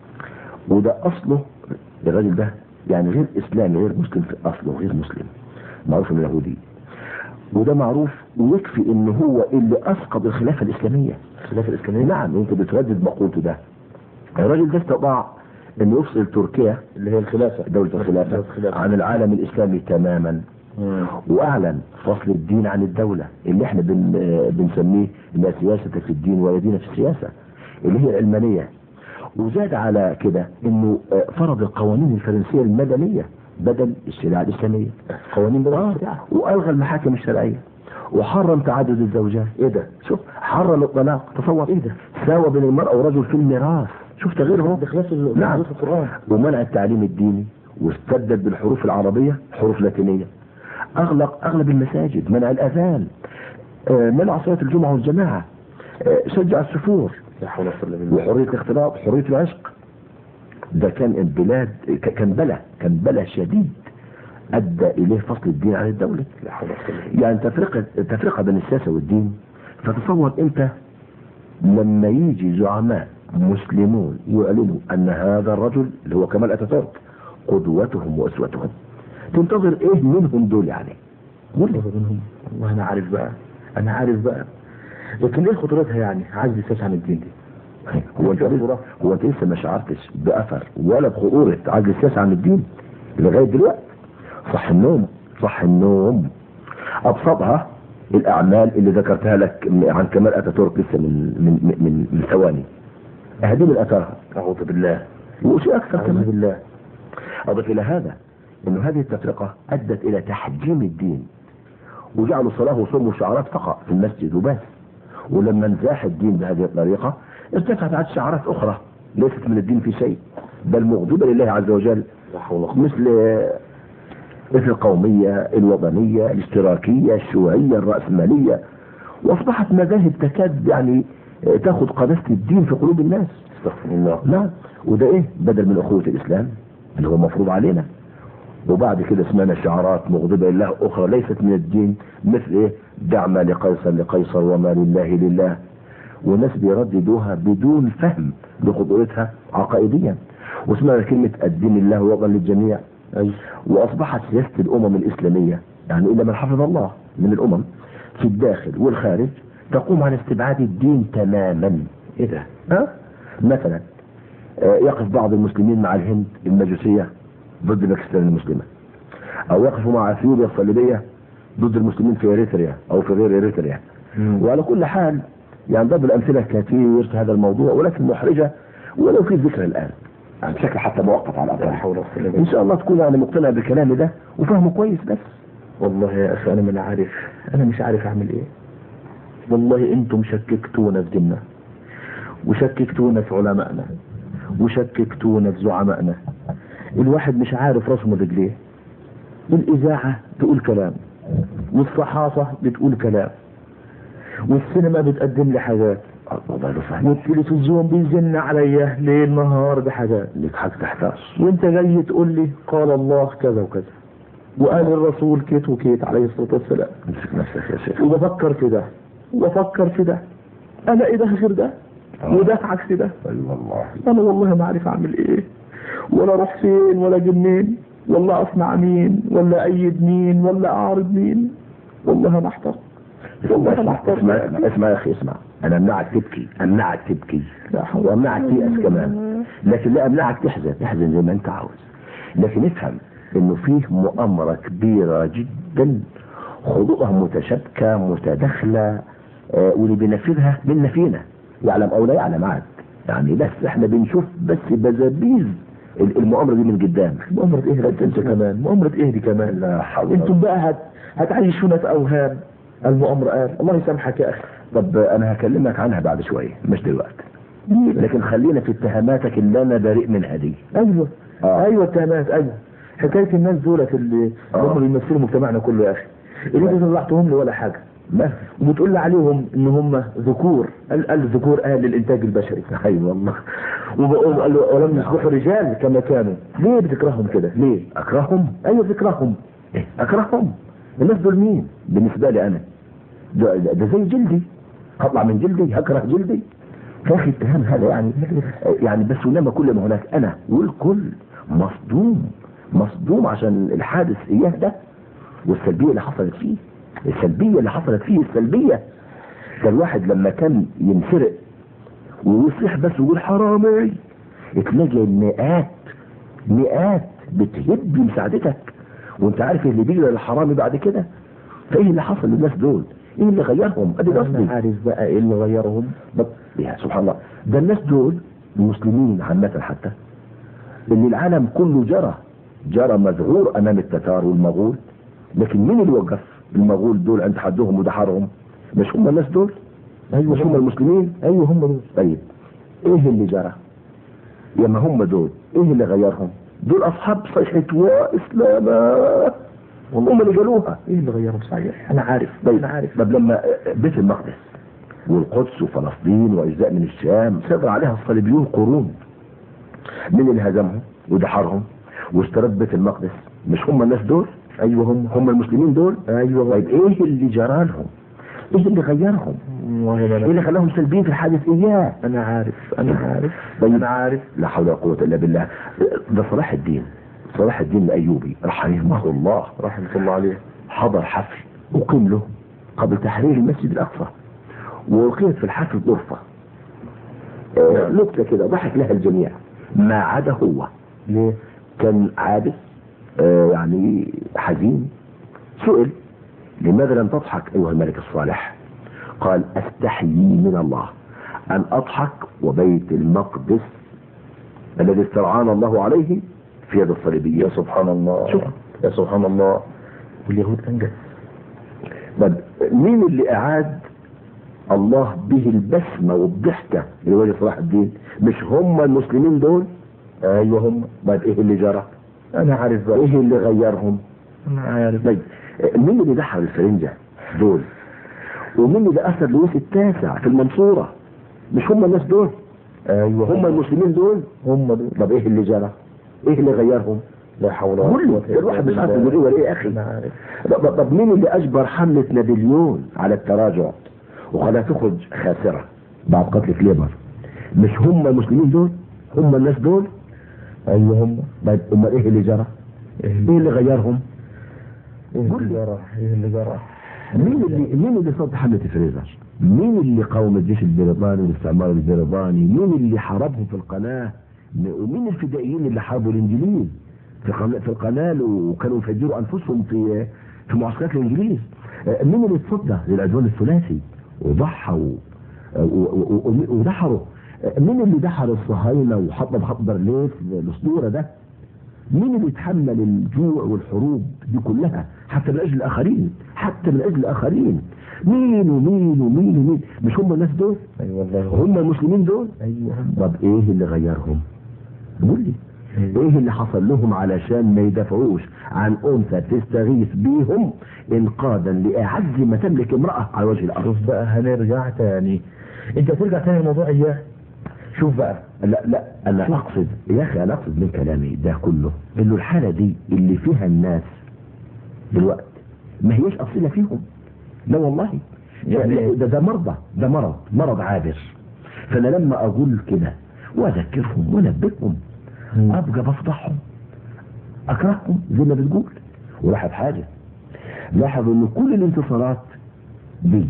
Speaker 1: وده اصله الراجل ده يعني غير اسلامي غير مسلم في اصله غير مسلم معروف انه يهودي وده معروف ويكفي ان هو اللي اسقط الخلافه الاسلاميه
Speaker 3: الخلافه الاسلاميه
Speaker 1: نعم انت بتردد مقولته ده الراجل ده استطاع انه يفصل تركيا
Speaker 3: اللي هي الخلافه
Speaker 1: دولة الخلافة
Speaker 3: الخلافة.
Speaker 1: عن العالم الإسلامي تماما
Speaker 3: مم.
Speaker 1: وأعلن فصل الدين عن الدولة اللي احنا بن آه، بنسميه لا سياسة في الدين ولا دين في السياسة اللي هي العلمانية وزاد على كده انه آه، فرض القوانين الفرنسية المدنية بدل الشريعة الإسلامية
Speaker 3: قوانين بدل
Speaker 1: آه،
Speaker 3: الشريعة.
Speaker 1: وألغى المحاكم الشرعية وحرم تعدد الزوجات ايه ده شوف حرم الطلاق تصور ايه ده ساوى بين المرأة والرجل في الميراث شوف تغيير اهو
Speaker 3: بخلاف ال-
Speaker 1: نعم.
Speaker 3: بخلاف القران
Speaker 1: ومنع التعليم الديني واستبدل بالحروف العربية حروف لاتينية أغلق أغلب المساجد منع الأذان آه، منع صلاة الجمعة والجماعة آه، شجع السفور
Speaker 3: لا حول ولا قوه الا بالله
Speaker 1: وحرية الاختلاط حرية العشق ده كان البلاد ك- كان بلا كان بلا شديد أدى إليه فصل الدين عن الدولة
Speaker 3: لا حول ولا قوه الا بالله
Speaker 1: يعني تفرقة تفرقة بين السياسة والدين فتصور أنت لما يجي زعماء مسلمون يعلنوا أن هذا الرجل اللي هو كمال أتاتورك قدوتهم وأسوتهم تنتظر إيه منهم دول يعني قول لي.
Speaker 3: أكبر منهم والله انا عارف بقى انا عارف بقى لكن ايه خطورتها يعني عايز السياسه عن الدين دي
Speaker 1: هو انت لسه هو انت لسه ما شعرتش باثر ولا بخطوره عجز السياسه عن الدين لغايه دلوقتي صح النوم صح النوم ابسطها الاعمال اللي ذكرتها لك عن كمال اتاتورك لسه من من من, من ثواني اهدي من اثرها
Speaker 3: اعوذ بالله
Speaker 1: وشيء اكثر
Speaker 3: اعوذ
Speaker 1: كمان
Speaker 3: بالله
Speaker 1: اضف الى هذا انه هذه التفرقه ادت الى تحجيم الدين وجعلوا صلاه وصوم وشعارات فقط في المسجد وبس ولما انزاح الدين بهذه الطريقه ارتفعت عاد شعارات اخرى ليست من الدين في شيء بل مغضبه لله عز وجل
Speaker 3: لا حول ولا قوه
Speaker 1: مثل مثل القوميه الوطنيه الاشتراكيه الشيوعيه الراسماليه واصبحت مذاهب تكاد يعني تاخذ قداسه الدين في قلوب الناس
Speaker 3: استغفر الله
Speaker 1: لا وده ايه بدل من اخوة الاسلام اللي هو مفروض علينا وبعد كده سمعنا شعارات مغضبة لله اخرى ليست من الدين مثل ايه دع ما لقيصر لقيصر وما لله لله وناس بيرددوها بدون فهم لخطورتها عقائديا وسمعنا كلمة الدين الله وطن للجميع
Speaker 3: ايوه
Speaker 1: واصبحت سياسة الامم الاسلامية يعني الا من حفظ الله من الامم في الداخل والخارج تقوم على استبعاد الدين تماما
Speaker 3: ايه ده
Speaker 1: ها؟ مثلا آه، يقف بعض المسلمين مع الهند المجوسية ضد باكستان المسلمة او يقفوا مع اثيوبيا الصليبية ضد المسلمين في اريتريا او في غير اريتريا
Speaker 3: مم.
Speaker 1: وعلى كل حال يعني ضرب الامثلة كثير في هذا الموضوع ولكن محرجة ولو في ذكر الان يعني بشكل حتى مؤقت على
Speaker 3: لا
Speaker 1: الاقل
Speaker 3: حول ولا قوه الا
Speaker 1: ان
Speaker 3: بالله
Speaker 1: شاء الله تكون يعني مقتنع بكلامي ده وفهمه كويس بس
Speaker 3: والله يا اخي انا ما عارف انا مش عارف اعمل ايه والله انتم شككتونا في ديننا وشككتونا في علمائنا وشككتونا في زعمائنا الواحد مش عارف راسه من رجليه الاذاعه تقول كلام والصحافه بتقول كلام والسينما بتقدم لي حاجات
Speaker 1: والله ده صحيح
Speaker 3: والتلفزيون بيزن عليا ليل نهار بحاجات
Speaker 1: ليك حاجة تحتاج
Speaker 3: وانت جاي تقول لي قال الله كذا وكذا وقال الرسول كيت وكيت عليه الصلاه والسلام
Speaker 1: امسك نفسك يا شيخ
Speaker 3: وبفكر في ده وبفكر في ده الاقي ده غير ده
Speaker 1: آه.
Speaker 3: وده عكس ده
Speaker 1: اي والله
Speaker 3: انا والله ما عارف اعمل ايه ولا اروح فين ولا اجي منين ولا اصنع مين ولا ايد مين ولا اعارض مين والله انا احتار والله انا
Speaker 1: اسمع
Speaker 3: احتار
Speaker 1: اسمع, اسمع يا اخي اسمع انا امنعك تبكي امنعك تبكي
Speaker 3: لا حول
Speaker 1: وامنعك تيأس كمان لكن لا امنعك تحزن تحزن زي ما انت عاوز لكن افهم انه فيه مؤامرة كبيرة جدا خطوطها متشابكة متداخلة آه، واللي بينفذها منا فينا يعلم او لا يعلم عاد يعني بس احنا بنشوف بس بزابيز ال- المؤامرة دي من قدام
Speaker 3: مؤامرة ايه بس انت كمان مؤامرة ايه دي كمان
Speaker 1: لا حول
Speaker 3: انتم بقى هت... هتعيشونا في اوهام المؤامرة قال الله يسامحك يا اخي
Speaker 1: طب انا هكلمك عنها بعد شوية مش دلوقتي لكن خلينا في اتهاماتك اللي انا بريء منها دي
Speaker 3: ايوه
Speaker 1: آه.
Speaker 3: ايوه اتهامات ايوه حكايه الناس دولت اللي
Speaker 1: آه.
Speaker 3: هم بيمثلوا مجتمعنا كله يا اخي اللي انت طلعتهم لي ولا حاجه
Speaker 1: ما
Speaker 3: وبتقول لي عليهم ان هم ذكور قال قال ذكور اهل الانتاج البشري
Speaker 1: اي والله
Speaker 3: وبقول قال له ولم يصبحوا رجال كما كانوا ليه بتكرههم كده ليه
Speaker 1: اكرههم
Speaker 3: ايوه بتكرههم
Speaker 1: إيه؟ اكرههم الناس دول مين بالنسبه لي انا ده, ده, ده زي جلدي هطلع من جلدي هكره جلدي يا اخي اتهام هذا يعني يعني بس ولما كل ما هناك انا والكل مصدوم مصدوم عشان الحادث اياه ده والسلبيه اللي حصلت فيه السلبيه اللي حصلت فيه السلبيه ده الواحد لما كان ينسرق ويصيح بس ويقول حرامي تلاقي المئات مئات بتهب مساعدتك وانت عارف اللي بيجري للحرامي بعد كده فايه اللي حصل للناس دول ايه اللي غيرهم ادي قصدي
Speaker 3: انا عارف بقى ايه اللي غيرهم
Speaker 1: طب يا سبحان الله ده الناس دول المسلمين عامة حتى اللي العالم كله جرى جرى مذعور امام التتار والمغول لكن مين اللي وقف المغول دول عند حدهم ودحرهم مش هم الناس دول
Speaker 3: ايوه
Speaker 1: مش هم المسلمين
Speaker 3: ايوه هم دول
Speaker 1: طيب ايه اللي جرى يا ما هم دول ايه اللي غيرهم دول اصحاب صيحة واسلاما هم اللي قالوها
Speaker 3: ايه اللي غيرهم صحيح انا عارف
Speaker 1: طيب
Speaker 3: انا عارف
Speaker 1: طب لما بيت المقدس والقدس وفلسطين واجزاء من الشام صبر عليها الصليبيون قرون مين اللي هزمهم ودحرهم واسترد بيت المقدس مش هم الناس دول
Speaker 3: ايوه هم
Speaker 1: هم المسلمين دول
Speaker 3: ايوه
Speaker 1: طيب ايه اللي جرى لهم ايه اللي غيرهم
Speaker 3: والله
Speaker 1: ايه
Speaker 3: انا
Speaker 1: اللي خلاهم سلبيين في الحادث اياه
Speaker 3: انا عارف انا عارف
Speaker 1: طيب.
Speaker 3: انا عارف
Speaker 1: لا حول ولا قوه الا بالله ده صلاح الدين صلاح الدين الايوبي رحمه الله
Speaker 3: رحمه الله عليه
Speaker 1: حضر حفل أقيم له قبل تحرير المسجد الأقصى وألقيت في الحفل غرفة آه، نكتة كده ضحك لها الجميع ما عدا هو
Speaker 3: ليه
Speaker 1: كان عابس آه، يعني حزين سئل لماذا لم تضحك أيها الملك الصالح قال أستحيي من الله أن أضحك وبيت المقدس الذي استرعانا الله عليه في يد الصليبية
Speaker 3: سبحان الله
Speaker 1: شوف.
Speaker 3: يا سبحان الله واليهود انجز
Speaker 1: طب مين اللي اعاد الله به البسمة والضحكة لوجه صلاح الدين مش هم المسلمين دول
Speaker 3: ايوه هم
Speaker 1: طيب ايه اللي جرى
Speaker 3: انا عارف بقى
Speaker 1: ايه اللي غيرهم
Speaker 3: انا عارف
Speaker 1: طيب مين اللي دحر الفرنجة دول ومين اللي اثر لويس التاسع في المنصورة مش هم الناس دول
Speaker 3: ايوه
Speaker 1: هم المسلمين دول
Speaker 3: هم دول
Speaker 1: طب ايه اللي جرى ايه اللي غيرهم
Speaker 3: لا حول ولا
Speaker 1: قول
Speaker 3: قوة
Speaker 1: لي الواحد مش عارف يقول ايه ولا ايه يا اخي
Speaker 3: انا عارف
Speaker 1: طب طب مين اللي اجبر حملة نابليون على التراجع وخلاها تخرج خاسرة بعد قتل كليبر مش هم المسلمين دول هم الناس دول
Speaker 3: ايوه هم
Speaker 1: طيب امال ايه اللي جرى ايه اللي غيرهم
Speaker 3: ايه
Speaker 1: قول
Speaker 3: اللي
Speaker 1: لي.
Speaker 3: جرى ايه اللي جرى
Speaker 1: مين اللي مين اللي صد حملة فريزر مين اللي قاوم الجيش البريطاني والاستعمار البريطاني مين اللي حاربهم في القناة ومين الفدائيين اللي حاربوا الانجليز في قناة في القناة وكانوا يفجروا انفسهم في في معسكرات الانجليز آه، مين اللي اتصدى للعدوان الثلاثي وضحوا آه، و- و- و- ودحروا آه، مين اللي دحر الصهاينة وحطم خط برليف الاسطورة ده مين اللي يتحمل الجوع والحروب دي كلها حتى من اجل الاخرين حتى من اجل الاخرين مين ومين ومين ومين مش هم الناس دول
Speaker 3: ايوه والله
Speaker 1: هم المسلمين دول
Speaker 3: ايوه هم
Speaker 1: طب ايه اللي غيرهم قول لي ايه اللي حصل لهم علشان ما يدافعوش عن انثى تستغيث بيهم انقاذا لاعز ما تملك امراه على وجه الارض
Speaker 3: شوف بقى هنرجع تاني انت هترجع تاني الموضوع اياه شوف بقى
Speaker 1: لا لا انا
Speaker 3: شوف.
Speaker 1: اقصد يا اخي انا اقصد من كلامي ده كله انه الحاله دي اللي فيها الناس دلوقتي ما هيش اصيله فيهم لا والله
Speaker 3: يعني
Speaker 1: يعني ده ده مرضى ده مرض مرض عابر فانا لما اقول كده واذكرهم وانبههم
Speaker 3: مم.
Speaker 1: ابقى بفضحهم اكرههم زي ما بتقول ولاحظ حاجه لاحظ ان كل الانتصارات دي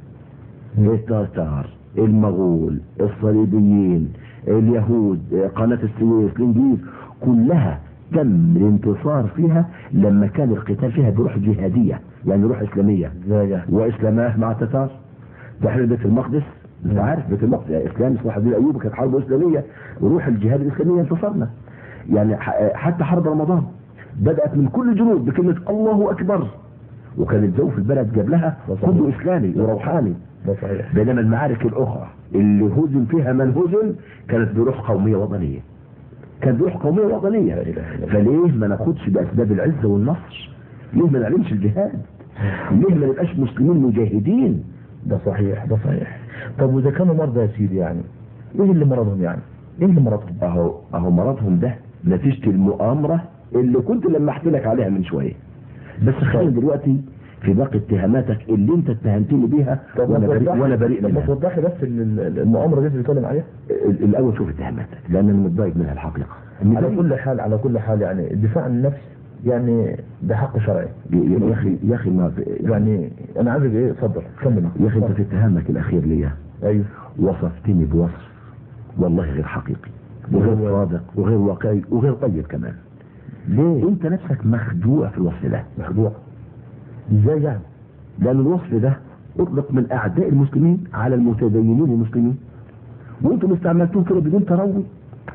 Speaker 1: التتار المغول الصليبيين اليهود قناة السويس الانجليز كلها تم الانتصار فيها لما كان القتال فيها بروح جهادية يعني روح اسلامية
Speaker 3: ازاي يعني؟
Speaker 1: واسلاماه مع التتار تحرير بيت المقدس انت
Speaker 3: مم.
Speaker 1: عارف بيت المقدس يعني اسلام صلاح الدين الايوبي كانت حرب اسلاميه وروح الجهاد الاسلاميه انتصرنا يعني ح- حتى حرب رمضان بدات من كل الجنود بكلمه الله اكبر وكان الجو في البلد قبلها
Speaker 3: صحيح.
Speaker 1: كله اسلامي وروحاني
Speaker 3: ده صحيح
Speaker 1: بينما المعارك الاخرى اللي هزم فيها من هزم كانت بروح قوميه وطنيه كانت بروح قوميه وطنيه
Speaker 3: لا إله إلا الله.
Speaker 1: فليه ما ناخدش باسباب العزه والنصر ليه ما نعلنش الجهاد ليه ما نبقاش مسلمين مجاهدين
Speaker 3: ده صحيح ده صحيح طب واذا كانوا مرضى يا سيدي يعني ايه اللي مرضهم يعني ايه اللي مرضهم
Speaker 1: اهو اهو مرضهم ده نتيجة المؤامرة اللي كنت لمحت لك عليها من شوية بس خلينا دلوقتي في باقي اتهاماتك اللي انت اتهمتني بيها
Speaker 3: طب ما
Speaker 1: وانا بريء
Speaker 3: توضحي-
Speaker 1: وانا بريء
Speaker 3: طب ما
Speaker 1: منها
Speaker 3: توضحي بس ال- ال- المؤامره دي اللي بتتكلم عليها
Speaker 1: ال- الاول شوف اتهاماتك لان انا متضايق منها الحقيقة
Speaker 3: على
Speaker 1: متضايق.
Speaker 3: كل حال على كل حال يعني الدفاع عن النفس يعني ده حق شرعي
Speaker 1: يا اخي يا اخي ما
Speaker 3: يعني انا عايزك ايه اتفضل كمل
Speaker 1: يا اخي انت في اتهامك الاخير ليا
Speaker 3: ايوه
Speaker 1: وصفتني بوصف والله غير حقيقي وغير
Speaker 3: وهو-
Speaker 1: صادق وغير واقعي وغير طيب كمان
Speaker 3: ليه
Speaker 1: انت نفسك مخدوع في الوصف ده
Speaker 3: مخدوع ازاي يعني
Speaker 1: لان الوصف ده اطلق من اعداء المسلمين على المتدينين المسلمين وانتم استعملتوه كده بدون تروي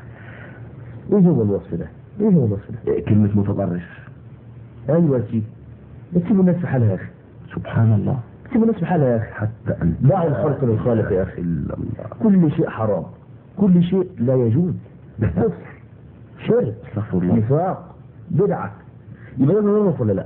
Speaker 3: ايه هو الوصف ده ايه هو الوصف ده
Speaker 1: إيه، كلمة متطرف
Speaker 3: ايوه يا سيدي بتسيبوا الناس في حالها يا اخي
Speaker 1: سبحان الله
Speaker 3: سيبوا الناس في حالها يا اخي
Speaker 1: حتى أن
Speaker 3: دعوا الخلق للخالق يا اخي
Speaker 1: إلا الله
Speaker 3: كل شيء حرام كل شيء لا يجوز كفر شرك
Speaker 1: استغفر الله
Speaker 3: نفاق بدعة يبقى ده نعرف ولا لا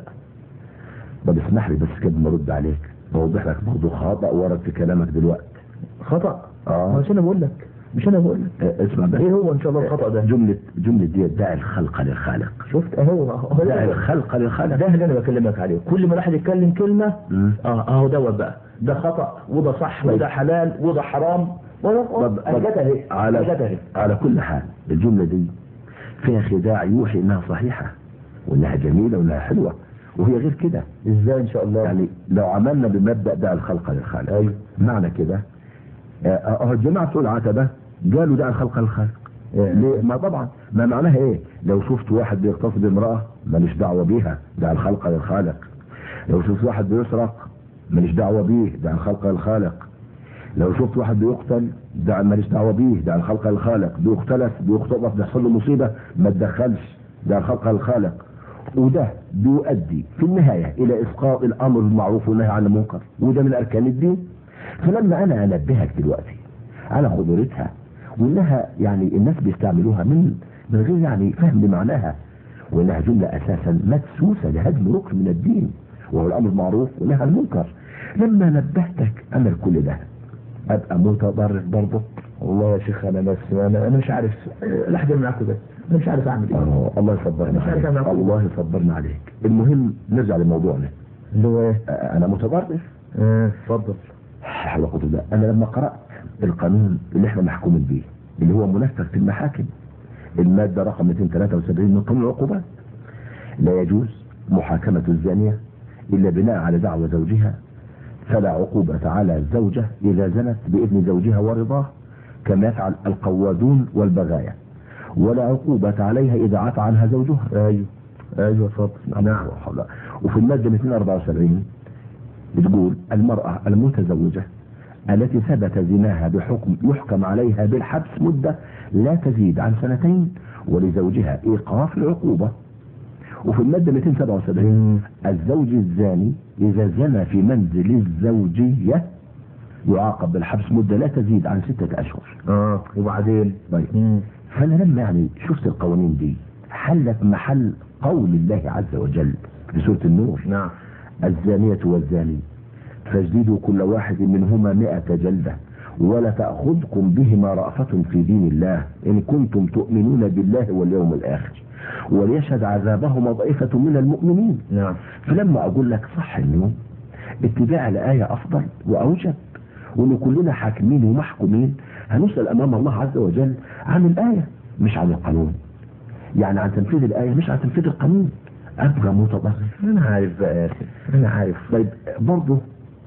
Speaker 1: طب اسمح لي بس كده نرد عليك بوضح لك برضه خطأ ورد في كلامك دلوقتي
Speaker 3: خطأ
Speaker 1: اه
Speaker 3: مش انا بقول لك مش انا بقول لك
Speaker 1: آه، اسمع بس
Speaker 3: ايه هو ان شاء الله الخطأ ده
Speaker 1: جملة جملة دي داعي الخلق للخالق
Speaker 3: شفت اهو اهو
Speaker 1: داعي
Speaker 3: ده
Speaker 1: الخلق للخالق
Speaker 3: ده اللي انا بكلمك عليه كل ما الواحد يتكلم كلمة
Speaker 1: مم.
Speaker 3: اه اهو دوت بقى ده خطأ وده صح وده حلال وده حرام وده
Speaker 1: طب- طب-
Speaker 3: اجت اهي
Speaker 1: على
Speaker 3: اجت اهي
Speaker 1: على كل حال الجملة دي فيها خداع يوحي انها صحيحة وانها جميلة وانها حلوة وهي غير كده
Speaker 3: ازاي ان شاء الله
Speaker 1: يعني لو عملنا بمبدأ داعي الخلق للخالق
Speaker 3: ايوه
Speaker 1: معنى كده اه آه، الجماعة بتوع العتبة قالوا داعي الخلق للخالق
Speaker 3: إيه.
Speaker 1: ليه؟ ما طبعا ما معناها ايه لو شفت واحد بيغتصب امرأة ماليش دعوة بيها داعي الخلق للخالق لو شفت واحد بيسرق ماليش دعوة بيه داعي الخلق للخالق لو شفت واحد بيقتل ده ماليش دعوه بيه ده الخلق الخالق بيختلف بيختطف بيحصل له مصيبه ما تدخلش ده الخلق الخالق وده بيؤدي في النهايه الى اسقاط الامر بالمعروف والنهي عن المنكر وده من اركان الدين فلما انا انبهك دلوقتي على خطورتها وانها يعني الناس بيستعملوها من من غير يعني فهم بمعناها وانها جمله اساسا مدسوسه لهدم ركن من الدين وهو الامر بالمعروف والنهي عن المنكر لما نبهتك انا الكل ده ابقى متضرر برضه
Speaker 3: والله يا شيخ انا بس انا انا مش عارف لحد معاكم بس انا مش عارف اعمل ايه
Speaker 1: اه الله يصبرنا
Speaker 3: مش عارف
Speaker 1: عليك
Speaker 3: أنا أقول.
Speaker 1: الله يصبرنا عليك المهم نرجع لموضوعنا
Speaker 3: اللي هو ايه
Speaker 1: آه، انا متضرر
Speaker 3: اه، اتفضل
Speaker 1: حول قوة الله انا لما قرأت القانون اللي احنا محكومين بيه اللي هو منفذ في المحاكم المادة رقم 273 من قانون العقوبات لا يجوز محاكمة الزانية إلا بناء على دعوى زوجها فلا عقوبة على الزوجة إذا زنت بإذن زوجها ورضاه كما يفعل القوادون والبغايا ولا عقوبة عليها إذا عفى عنها زوجها
Speaker 3: ايوه ايوه اتفضل
Speaker 1: نعم حول وفي المادة 274 بتقول المرأة المتزوجة التي ثبت زناها بحكم يحكم عليها بالحبس مدة لا تزيد عن سنتين ولزوجها إيقاف العقوبة وفي المادة 277 الزوج الزاني إذا زنى في منزل الزوجية يعاقب بالحبس مدة لا تزيد عن ستة أشهر
Speaker 3: اه وبعدين
Speaker 1: طيب
Speaker 3: مم.
Speaker 1: فأنا لما يعني شفت القوانين دي حلت محل قول الله عز وجل في سورة النور
Speaker 3: نعم
Speaker 1: الزانية والزاني فاجلدوا كل واحد منهما مئة جلدة ولا تأخذكم بهما رأفة في دين الله إن كنتم تؤمنون بالله واليوم الآخر وليشهد عذابهما طائفة من المؤمنين
Speaker 3: نعم
Speaker 1: فلما أقول لك صح اليوم اتباع الآية أفضل وأوجب وإن كلنا حاكمين ومحكومين هنسأل أمام الله عز وجل عن الآية مش عن القانون يعني عن تنفيذ الآية مش عن تنفيذ القانون أبقى متضرر
Speaker 3: انا عارف بقى يا اخي انا عارف
Speaker 1: طيب برضه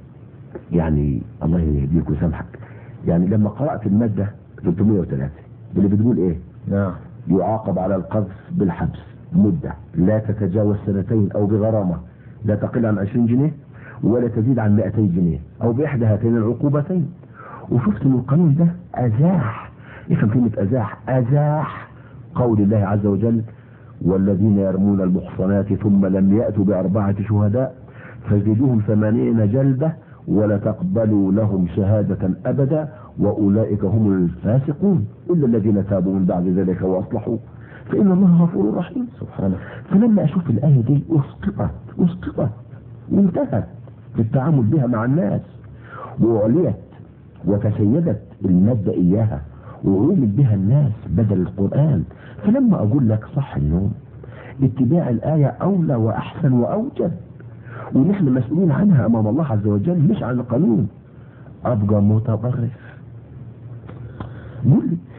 Speaker 1: يعني الله يهديك ويسامحك يعني لما قرأت المادة 303 اللي بتقول ايه
Speaker 3: نعم
Speaker 1: يعاقب على القذف بالحبس مدة لا تتجاوز سنتين او بغرامة لا تقل عن 20 جنيه ولا تزيد عن 200 جنيه او باحدى هاتين العقوبتين وشفت ان القانون ده ازاح افهم كلمة ازاح ازاح قول الله عز وجل والذين يرمون المحصنات ثم لم يأتوا بأربعة شهداء فاجلدوهم ثمانين جلدة ولا تقبلوا لهم شهادة أبدا وأولئك هم الفاسقون إلا الذين تابوا من بعد ذلك وأصلحوا فإن الله غفور رحيم
Speaker 3: سبحانه
Speaker 1: فلما أشوف الآية دي أسقطت أسقطت وانتهت في التعامل بها مع الناس وعليت وتسيدت المادة إياها وعلم بها الناس بدل القرآن فلما أقول لك صح النوم اتباع الآية أولى وأحسن وأوجب ونحن مسؤولين عنها أمام الله عز وجل مش عن القانون أبقى متطرف قول لي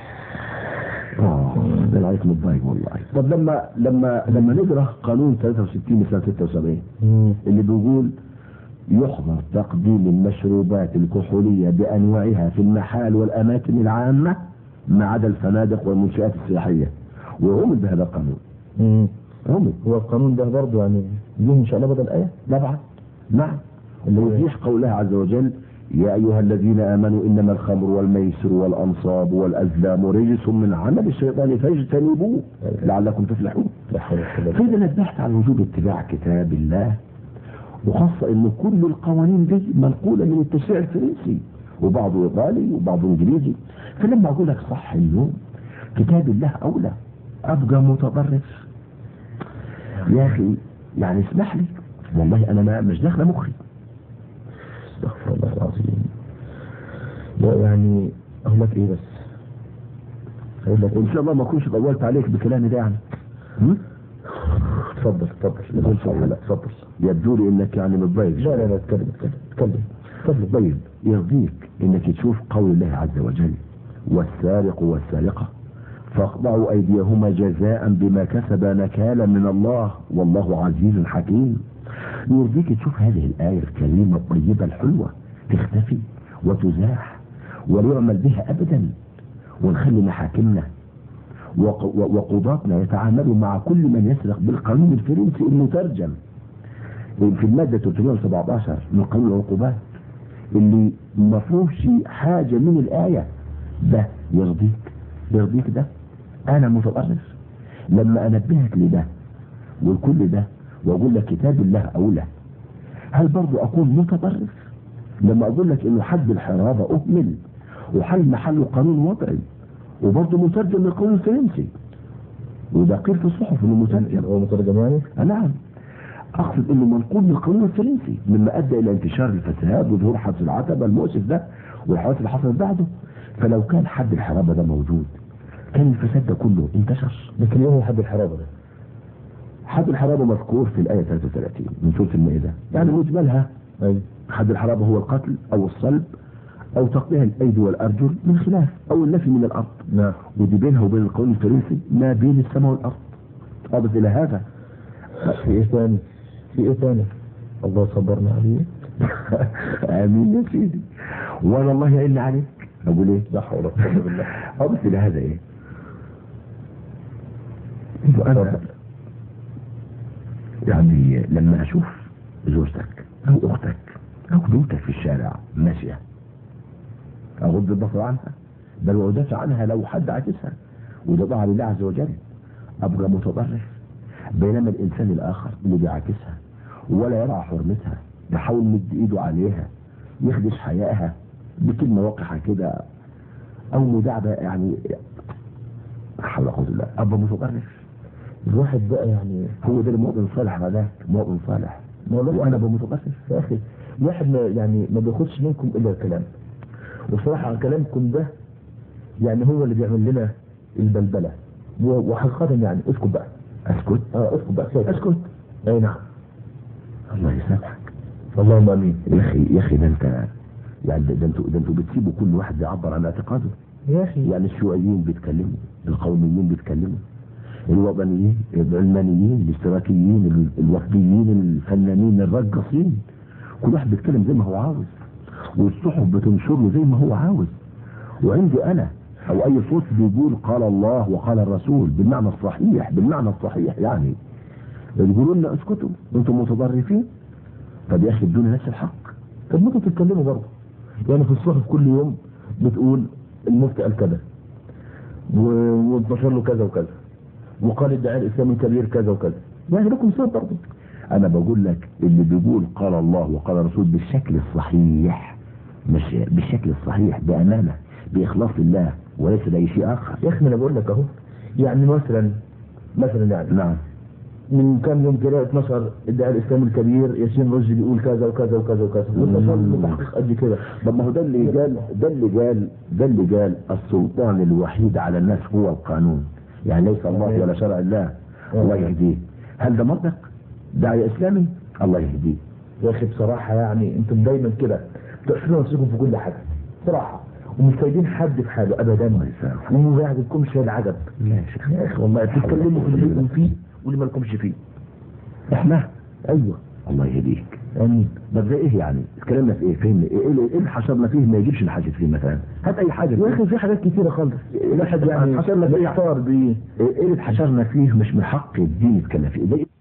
Speaker 1: اه ده العيق متضايق والله طب لما لما لما نقرا قانون 63 سنه 76 اللي بيقول يحظر تقديم المشروبات الكحولية بأنواعها في المحال والأماكن العامة ما عدا الفنادق والمنشآت السياحية وعمل بهذا القانون عمل
Speaker 3: هو القانون ده برضه يعني ليه ان شاء الله بدل ايه
Speaker 1: طبعا نعم اللي يوضيح قولها عز وجل يا أيها الذين آمنوا إنما الخمر والميسر والأنصاب والأزلام رجس من عمل الشيطان فاجتنبوه لعلكم تفلحون
Speaker 3: لا حول ولا قوة
Speaker 1: فإذا نبهت على وجوب اتباع كتاب الله وخاصة ان كل القوانين دي منقولة من التشريع الفرنسي وبعضه ايطالي وبعضه انجليزي فلما اقول لك صح اليوم كتاب الله اولى ابقى متطرف يا اخي يعني اسمح لي والله انا ما مش داخله مخي
Speaker 3: استغفر الله العظيم لا يعني اقول لك ايه بس اقول لك
Speaker 1: ان شاء الله ما اكونش طولت عليك بكلامي ده يعني هم؟
Speaker 3: اتفضل اتفضل
Speaker 1: قول صح لا
Speaker 3: اتفضل
Speaker 1: يبدو لي انك يعني متضايق
Speaker 3: لا لا لا اتكلم اتكلم اتكلم اتكلم
Speaker 1: طيب يرضيك انك تشوف قول الله عز وجل والسارق والسارقة فاقطعوا ايديهما جزاء بما كسبا نكالا من الله والله عزيز حكيم يرضيك تشوف هذه الآية الكريمة الطيبة الحلوة تختفي وتزاح ولا يعمل بها ابدا ونخلي محاكمنا وق- و- وقضاتنا يتعاملوا مع كل من يسرق بالقانون الفرنسي المترجم في المادة 317 من قانون العقوبات اللي ما فيهوش حاجة من الآية ده يرضيك يرضيك ده أنا متطرف لما أنبهك لده والكل ده وأقول لك كتاب الله أولى هل برضو أكون متطرف لما أقول لك إنه حد الحرابة أهمل وحل محله قانون وضعي وبرضه مترجم من القانون الفرنسي وده قيل في الصحف انه مترجم
Speaker 3: هو مترجم يعني
Speaker 1: آه نعم اقصد انه منقول من القانون الفرنسي مما ادى الى انتشار الفساد وظهور حبس العتبه المؤسف ده والحوادث اللي حصلت بعده فلو كان حد الحرابه ده موجود كان الفساد ده كله انتشر
Speaker 3: لكن ايه هو حد الحرابه ده
Speaker 1: حد الحرابه مذكور في الايه 33 من سوره المائده يعني مجملها
Speaker 3: ايوه
Speaker 1: حد الحرابه هو القتل او الصلب او تقطيع الايدي والارجل من خلاف او النفي من الارض
Speaker 3: نعم
Speaker 1: ودي بينها وبين القانون الفرنسي ما بين السماء والارض قابض الى هذا
Speaker 3: في ايه ثاني في ايه ثاني الله صبرنا عليه
Speaker 1: امين يا سيدي وانا الله يعين عليك اقول ايه
Speaker 3: لا حول ولا قوه بالله
Speaker 1: قابض الى هذا ايه انا
Speaker 3: اتفضل.
Speaker 1: يعني لما اشوف زوجتك او اختك او بنتك في الشارع ماشيه اغض البصر عنها بل وادافع عنها لو حد عاكسها وده ضاع لله عز وجل ابقى متطرف بينما الانسان الاخر اللي بيعاكسها ولا يرعى حرمتها يحاول يمد ايده عليها يخدش حيائها بكلمه وقحه كده او مداعبه يعني لا حول ولا قوه الا بالله ابقى متطرف
Speaker 3: الواحد بقى يعني
Speaker 1: هو ده المؤمن صالح هذاك مؤمن صالح
Speaker 3: والله
Speaker 1: وانا بمتطرف
Speaker 3: يا اخي الواحد ما يعني ما بياخدش منكم الا الكلام وصراحه كلامكم ده يعني هو اللي بيعمل لنا البلبله و- وحقيقه يعني اسكت بقى
Speaker 1: اسكت
Speaker 3: اه اسكت بقى كفاية.
Speaker 1: اسكت
Speaker 3: اي نعم
Speaker 1: الله يسامحك
Speaker 3: اللهم امين
Speaker 1: يا اخي يا اخي ده انت يعني ده ده انتوا ده انتوا بتسيبوا كل واحد يعبر عن اعتقاده
Speaker 3: يا اخي
Speaker 1: يعني الشيوعيين بيتكلموا القوميين بيتكلموا الوطنيين العلمانيين الاشتراكيين ال- الوفديين الفنانين الرقصين كل واحد بيتكلم زي ما هو عاوز والصحف بتنشر له زي ما هو عاوز وعندي انا او اي صوت بيقول قال الله وقال الرسول بالمعنى الصحيح بالمعنى الصحيح يعني يقولوا لنا اسكتوا انتم متضرفين طب يا اخي ادوني نفس الحق
Speaker 3: طب ما انتوا تتكلموا برضه يعني في الصحف كل يوم بتقول المفتي قال كذا و- وانتشر له كذا وكذا وقال الداعي الاسلامي الكبير كذا وكذا يعني لكم صوت برضه
Speaker 1: انا بقول لك اللي بيقول قال الله وقال الرسول بالشكل الصحيح مش بالشكل الصحيح بامانه باخلاص الله وليس لاي شيء اخر
Speaker 3: يا اخي ما انا بقول لك اهو يعني مثلا مثلا يعني
Speaker 1: نعم
Speaker 3: من كام يوم كده 12 ادعاء الاسلام الكبير ياسين رشدي بيقول كذا وكذا وكذا وكذا وانتشر المحقق قد كده
Speaker 1: طب ما هو ده اللي قال ده اللي قال ده اللي قال السلطان الوحيد على الناس هو القانون يعني ليس الله ولا شرع الله الله يهديه هل ده منطق داعي اسلامي الله يهديه
Speaker 3: يا اخي بصراحه يعني انتم دايما كده بتقفلوا نفسكم في كل حاجه بصراحه ومش سايبين حد في حاله ابدا
Speaker 1: الله يسامحك.
Speaker 3: وما يعجبكمش العجب
Speaker 1: ماشي
Speaker 3: يا اخي والله بتتكلموا في اللي لكم فيه واللي ما لكمش فيه
Speaker 1: احنا
Speaker 3: ايوه
Speaker 1: الله يهديك
Speaker 3: امين
Speaker 1: طب ده ايه يعني اتكلمنا في ايه فين ايه اللي ايه اللي حشرنا فيه ما يجيبش الحاجة فيه مثلا هات اي حاجة
Speaker 3: يا اخي في حاجات كتيره خالص الواحد يعني
Speaker 1: حشرنا فيه
Speaker 3: محتار بيه
Speaker 1: ايه اللي اتحشرنا فيه مش من حق الدين يتكلم فيه ده